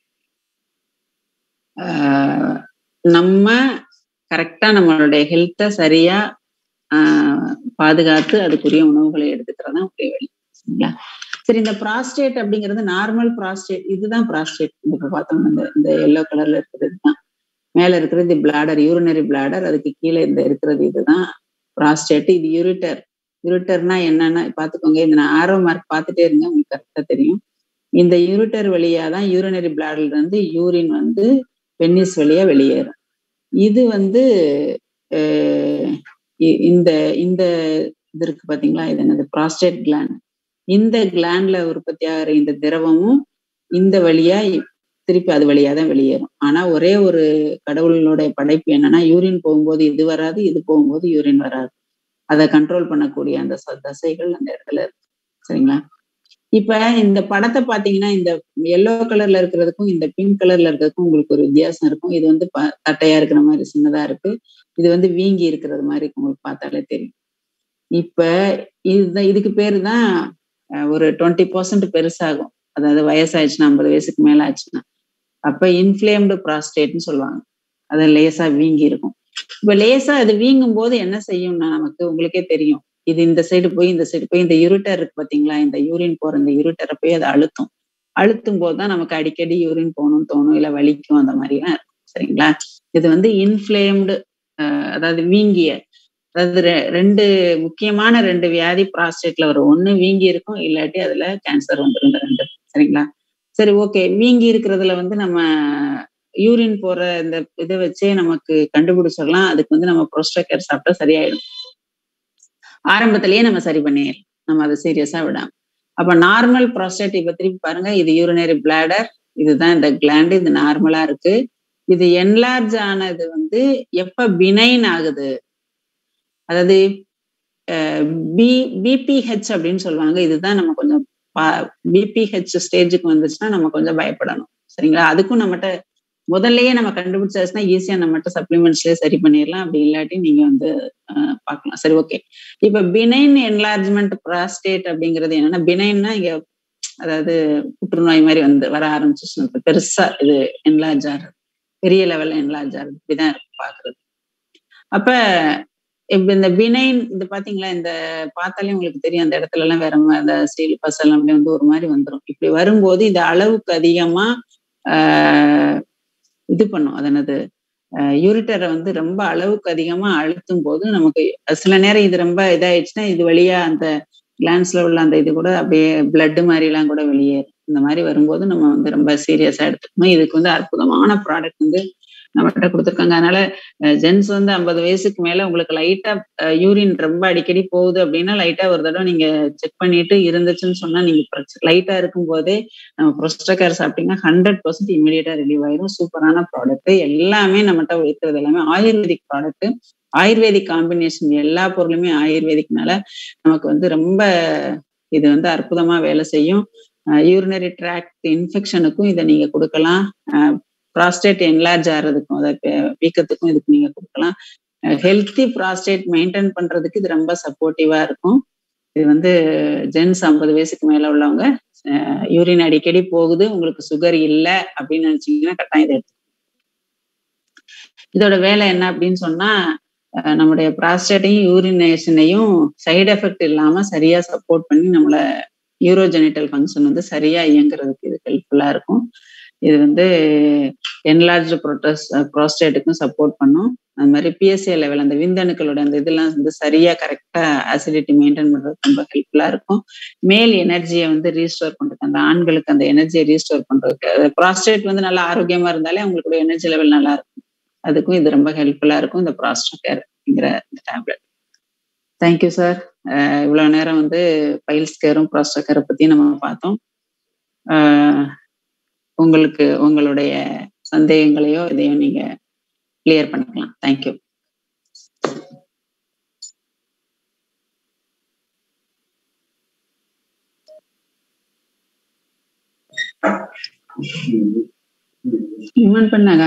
நம்ம கரெக்டா நம்மளுடைய ஹெல்த்தை சரியா பாதுகாத்து அதுக்குரிய உணவுகளை எடுத்துக்கிறதா ஒரே வழி சரிங்களா சரி இந்த ப்ராஸ்டேட் அப்படிங்கிறது நார்மல் ப்ராஸ்டேட் இதுதான் ப்ராஸ்டேட் இப்ப பார்த்தோம்னா இந்த இந்த எல்லோ கலர்ல இருக்கிறது தான் மேல இருக்கிறது பிளாடர் யூரினரி பிளாடர் அதுக்கு கீழே இந்த இருக்கிறது இதுதான் ப்ராஸ்டேட் இது யூரிட்டர் யூரிட்டர்னா என்னன்னா பாத்துக்கோங்க இந்த நான் ஆரோ மார்க் பார்த்துட்டே இருங்க உங்களுக்கு கரெக்டா தெரியும் இந்த யூரிட்டர் வழியா தான் யூரினரி பிளாடர்ல இருந்து யூரின் வந்து பென்னிஸ் வழியா வெளியேறும் இது வந்து இந்த இந்த இது இருக்கு பாத்தீங்களா இது என்னது ப்ராஸ்டேட் கிளாண்ட் இந்த கிளாண்ட்ல உற்பத்தி ஆகிற இந்த திரவமும் இந்த வழியா திருப்பி அது வழியா தான் வெளியேறும் ஆனா ஒரே ஒரு கடவுளோட படைப்பு என்னன்னா யூரின் போகும்போது இது வராது இது போகும்போது யூரின் வராது அதை கண்ட்ரோல் பண்ணக்கூடிய அந்த தசைகள் அந்த இடத்துல இருக்கு சரிங்களா இப்ப இந்த படத்தை பாத்தீங்கன்னா இந்த எல்லோ கலர்ல இருக்கிறதுக்கும் இந்த பிங்க் கலர்ல இருக்கிறதுக்கும் உங்களுக்கு ஒரு வித்தியாசம் இருக்கும் இது வந்து தட்டையா இருக்கிற மாதிரி சின்னதா இருக்கு இது வந்து வீங்கி இருக்கிறது மாதிரி உங்களுக்கு பார்த்தாலே தெரியும் இப்ப இதுதான் இதுக்கு பேரு தான் ஒரு டுவெண்ட்டி பர்சன்ட் பெருசாகும் அதாவது வயசாயிடுச்சுன்னா ஐம்பது வயசுக்கு மேல ஆச்சுன்னா அப்ப இன்ஃபிளேம்டு ப்ராஸ்டேட்னு சொல்லுவாங்க அது லேசா வீங்கி இருக்கும் இப்ப லேசா அது வீங்கும் போது என்ன செய்யும்னா நமக்கு உங்களுக்கே தெரியும் இது இந்த சைடு போய் இந்த சைடு போய் இந்த யூரிட்டர் இருக்கு பாத்தீங்களா இந்த யூரின் போற இந்த யூரிட்டரை போய் அதை அழுத்தும் அழுத்தும் போது தான் நமக்கு அடிக்கடி யூரின் போகணும்னு தோணும் இல்ல வலிக்கும் அந்த மாதிரிலாம் இருக்கும் சரிங்களா இது வந்து இன்ஃபிளேம்டு அதாவது வீங்கிய அதாவது ரெ- ரெண்டு முக்கியமான ரெண்டு வியாதி ப்ராஸ்டேட்ல வரும் ஒண்ணு வீங்கி இருக்கும் இல்லாட்டி அதுல கேன்சர் வந்துரும் இந்த ரெண்டு சரிங்களா சரி ஓகே வீங்கி இருக்கிறதுல வந்து நம்ம யூரின் போற இந்த இதை வச்சே நமக்கு கண்டுபிடிச்சிடலாம் அதுக்கு வந்து நம்ம ப்ரோஸ்டோகேர் சாப்பிட்டா சரியாயிடும் ஆரம்பத்திலேயே நம்ம சரி பண்ணிடலாம் நம்ம அதை சீரியஸா விடாம அப்ப நார்மல் ப்ராஸ்டேட் இப்ப திருப்பி பாருங்க இது யூரினரி பிளாடர் இதுதான் இந்த கிளாண்டு இது நார்மலா இருக்கு இது என்லார்ஜ் ஆனது வந்து எப்ப பினைன் ஆகுது அதாவது பி பிபிஹெச் அப்படின்னு சொல்லுவாங்க இதுதான் நம்ம கொஞ்சம் பிபிஹெச் ஸ்டேஜுக்கு வந்துச்சுன்னா நம்ம கொஞ்சம் பயப்படணும் சரிங்களா அதுக்கும் நம்மகிட்ட முதல்லயே நம்ம கண்டுபிடிச்சாச்சுன்னா ஈஸியா நம்மகிட்ட சப்ளிமெண்ட்ஸ்லயே சரி பண்ணிடலாம் அப்படி இல்லாட்டி நீங்க வந்து அஹ், பார்க்கலாம் சரி ஓகே இப்ப பினைன் என்லார்ஜ்மெண்ட் ப்ராஸ்டேட் அப்படிங்கிறது என்னன்னா பினைன்னா இங்க அதாவது புற்றுநோய் மாதிரி வந்து வர ஆரம்பிச்சிச்சுன்னா பெருசா இது என்லார்ஜ் ஆகுறது பெரிய லெவல்ல என்லார்ஜ் ஆகுது இப்படிதான் இருக்கு பாக்குறது அப்ப இப்ப இந்த பினைன் இது பாத்தீங்களா இந்த பார்த்தாலே உங்களுக்கு தெரியும் அந்த இடத்துல எல்லாம் வேற மா- இந்த ஸ்டீல் பசல் அப்படி வந்து ஒரு மாதிரி வந்துரும் இப்படி வரும்போது இது அளவுக்கு அதிகமா ஆஹ் இது பண்ணும் அது என்னது யூரிட்டரை வந்து ரொம்ப அளவுக்கு அதிகமா அழுத்தும் போது நமக்கு சில நேரம் இது ரொம்ப இதாயிடுச்சுன்னா இது வழியா அந்த கிளான்ஸ்ல உள்ள அந்த இது கூட அப்படியே பிளட் மாதிரி எல்லாம் கூட வெளியேறும் இந்த மாதிரி வரும்போது நம்ம வந்து ரொம்ப சீரியஸா எடுத்துக்கணும் இதுக்கு வந்து அற்புதமான ப்ராடக்ட் வந்து நம்மகிட்ட கொடுத்துருக்காங்க அதனால ஜென்ஸ் வந்து ஐம்பது வயசுக்கு மேல உங்களுக்கு லைட்டா யூரின் ரொம்ப அடிக்கடி போகுது அப்படின்னா லைட்டா ஒரு தடவை நீங்க செக் பண்ணிட்டு இருந்துச்சுன்னு சொன்னா நீங்க லைட்டா இருக்கும் போதே நம்ம ப்ரொஸ்டக்கார் சாப்பிட்டீங்கன்னா ஹண்ட்ரட் பர்சன்ட் இமீடியட்டா ரிலீவ் ஆயிரும் சூப்பரான ப்ராடக்ட் எல்லாமே நம்மகிட்ட இருக்கிறது எல்லாமே ஆயுர்வேதிக் ப்ராடக்ட் ஆயுர்வேதிக் காம்பினேஷன் எல்லா பொருளுமே ஆயுர்வேதிக்னால நமக்கு வந்து ரொம்ப இது வந்து அற்புதமா வேலை செய்யும் யூரினரி ட்ராக்ட் இன்ஃபெக்ஷனுக்கும் இதை நீங்க கொடுக்கலாம் ப்ராஸ்டேட் என்லார்ஜ் ஆகிறதுக்கும் அதை பெ- வீக்கத்துக்கும் இதுக்கு நீங்க கொடுக்கலாம் ஹெல்த்தி ப்ராஸ்டேட் மெயின்டைன் பண்றதுக்கு இது ரொம்ப சப்போர்ட்டிவா இருக்கும் இது வந்து ஜென்ஸ் ஐம்பது வயசுக்கு மேல உள்ளவங்க யூரின் அடிக்கடி போகுது உங்களுக்கு சுகர் இல்லை அப்படின்னு நினைச்சீங்கன்னா கட்டாயம் இதை எடுத்து இதோட வேலை என்ன அப்படின்னு சொன்னா அஹ் நம்முடைய ப்ராஸ்டேட்டையும் யூரினேஷனையும் சைடு எஃபெக்ட் இல்லாம சரியா சப்போர்ட் பண்ணி நம்மள யூரோஜெனிட்டல் ஃபங்க்ஷன் வந்து சரியா இயங்குறதுக்கு இது ஹெல்ப்ஃபுல்லா இருக்கும் இது வந்து என்லார்ஜ் ப்ரோட்டஸ் ப்ராஸ்டேட்டுக்கும் சப்போர்ட் பண்ணும் அது மாதிரி பிஎஸ்ஏ லெவல் அந்த விந்தணுக்களோட அந்த இதெல்லாம் வந்து சரியா கரெக்டா ஆசிடிட்டி மெயின்டைன் பண்றதுக்கு ரொம்ப ஹெல்ப்ஃபுல்லா இருக்கும் மேல் எனர்ஜியை வந்து ரீஸ்டோர் பண்றதுக்கு அந்த ஆண்களுக்கு அந்த எனர்ஜியை ரீஸ்டோர் பண்றதுக்கு ப்ராஸ்டேட் வந்து நல்லா ஆரோக்கியமா இருந்தாலே அவங்களுக்கு எனர்ஜி லெவல் நல்லா இருக்கும் அதுக்கும் இது ரொம்ப ஹெல்ப்ஃபுல்லா இருக்கும் இந்த ப்ராஸ்டோ கேர் அப்படிங்கிற இந்த டேப்லெட் தேங்க்யூ சார் இவ்வளவு நேரம் வந்து பைல்ஸ் கேரும் ப்ராஸ்டோ கேரை பத்தி நம்ம பார்த்தோம் அஹ் உங்களுக்கு உங்களுடைய சந்தேகங்களையோ இதையும் நீங்க கிளியர் பண்ணிக்கலாம் தேங்க்யூ இவன் பண்ணாகா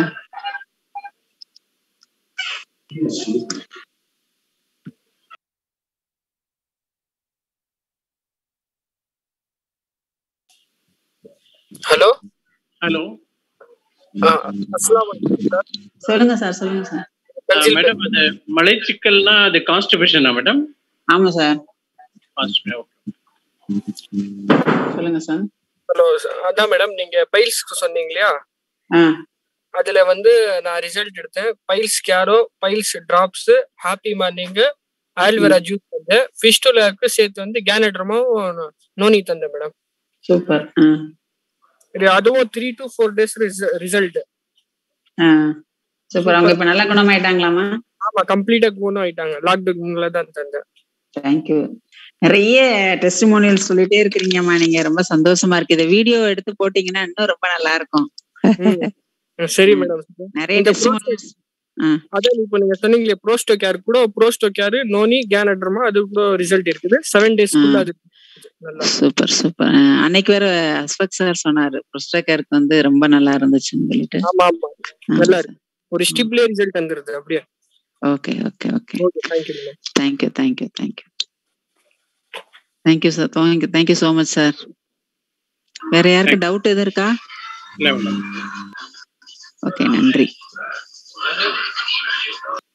ஹலோ ஹலோ அஸ்லாம் வலைக்கும் சார் சொல்லுங்க சார் சொல்லுங்க சார் தன்சீல் மேடம் அது மலைச்சிக்கல்னா அது கான்ஸ்டிபேஷனா மேடம் ஆமா சார் கான்ஸ்டிபேஷன் சொல்லுங்க சார் ஹலோ அதான் மேடம் நீங்க பைல்ஸ்க்கு சொன்னீங்க இல்லையா ஆ அதுல வந்து நான் ரிசல்ட் எடுத்தேன் பைல்ஸ் கேரோ piles drops happy morning aloe vera juice வந்து ஃபிஸ்டுலாக்கு சேர்த்து வந்து கேனட்ரமும் நோனி தந்தேன் மேடம் சூப்பர் ஆ இது அதுவும் three to four days result ஆ சூப்பர் அவங்க இப்ப நல்லா குணமாயிட்டாங்களாமா ஆமா கம்ப்ளீட்டா குணம் ஆயிட்டாங்க லாக்டவுன்ல தான் தந்தேன் தேங்க்யூ நிறைய டெஸ்டிமோனியல் சொல்லிட்டே இருக்கிறீங்கம்மா நீங்க ரொம்ப சந்தோஷமா இருக்கு இதை வீடியோ எடுத்து போட்டீங்கன்னா இன்னும் ரொம்ப நல்லா இருக்கும் ம், சரி மேடம் நிறைய இந்த டெஸ்டிமோனியல்ஸ் அதான் இப்போ நீங்க சொன்னீங்களே ப்ரோஸ்டோ கேர் கூட ப்ரோஸ்டோ கேர் நோனி கேனட்ரமா அது கூட ரிசல்ட் இருக்குது செவன் டேஸ்க்குள்ள அது நல்லா சூப்பர் சூப்பர் அன்னைக்கு வேற அஸ்வக் சார் சொன்னாரு புஸ்டகருக்கு வந்து ரொம்ப நல்லா இருந்துச்சுன்னு சொல்லிட்டு ஆமா ஆமா நல்லா இருக்கு ஒரு ஸ்டிப்லே ரிசல்ட் வந்துருது அப்படியே okay okay okay okay thank you madam thank you thank you thank you thank you sir thank you thank you so much sir வேற யாருக்கு டவுட் எதுவும் இருக்கா இல்லை மேடம் ஓகே நன்றி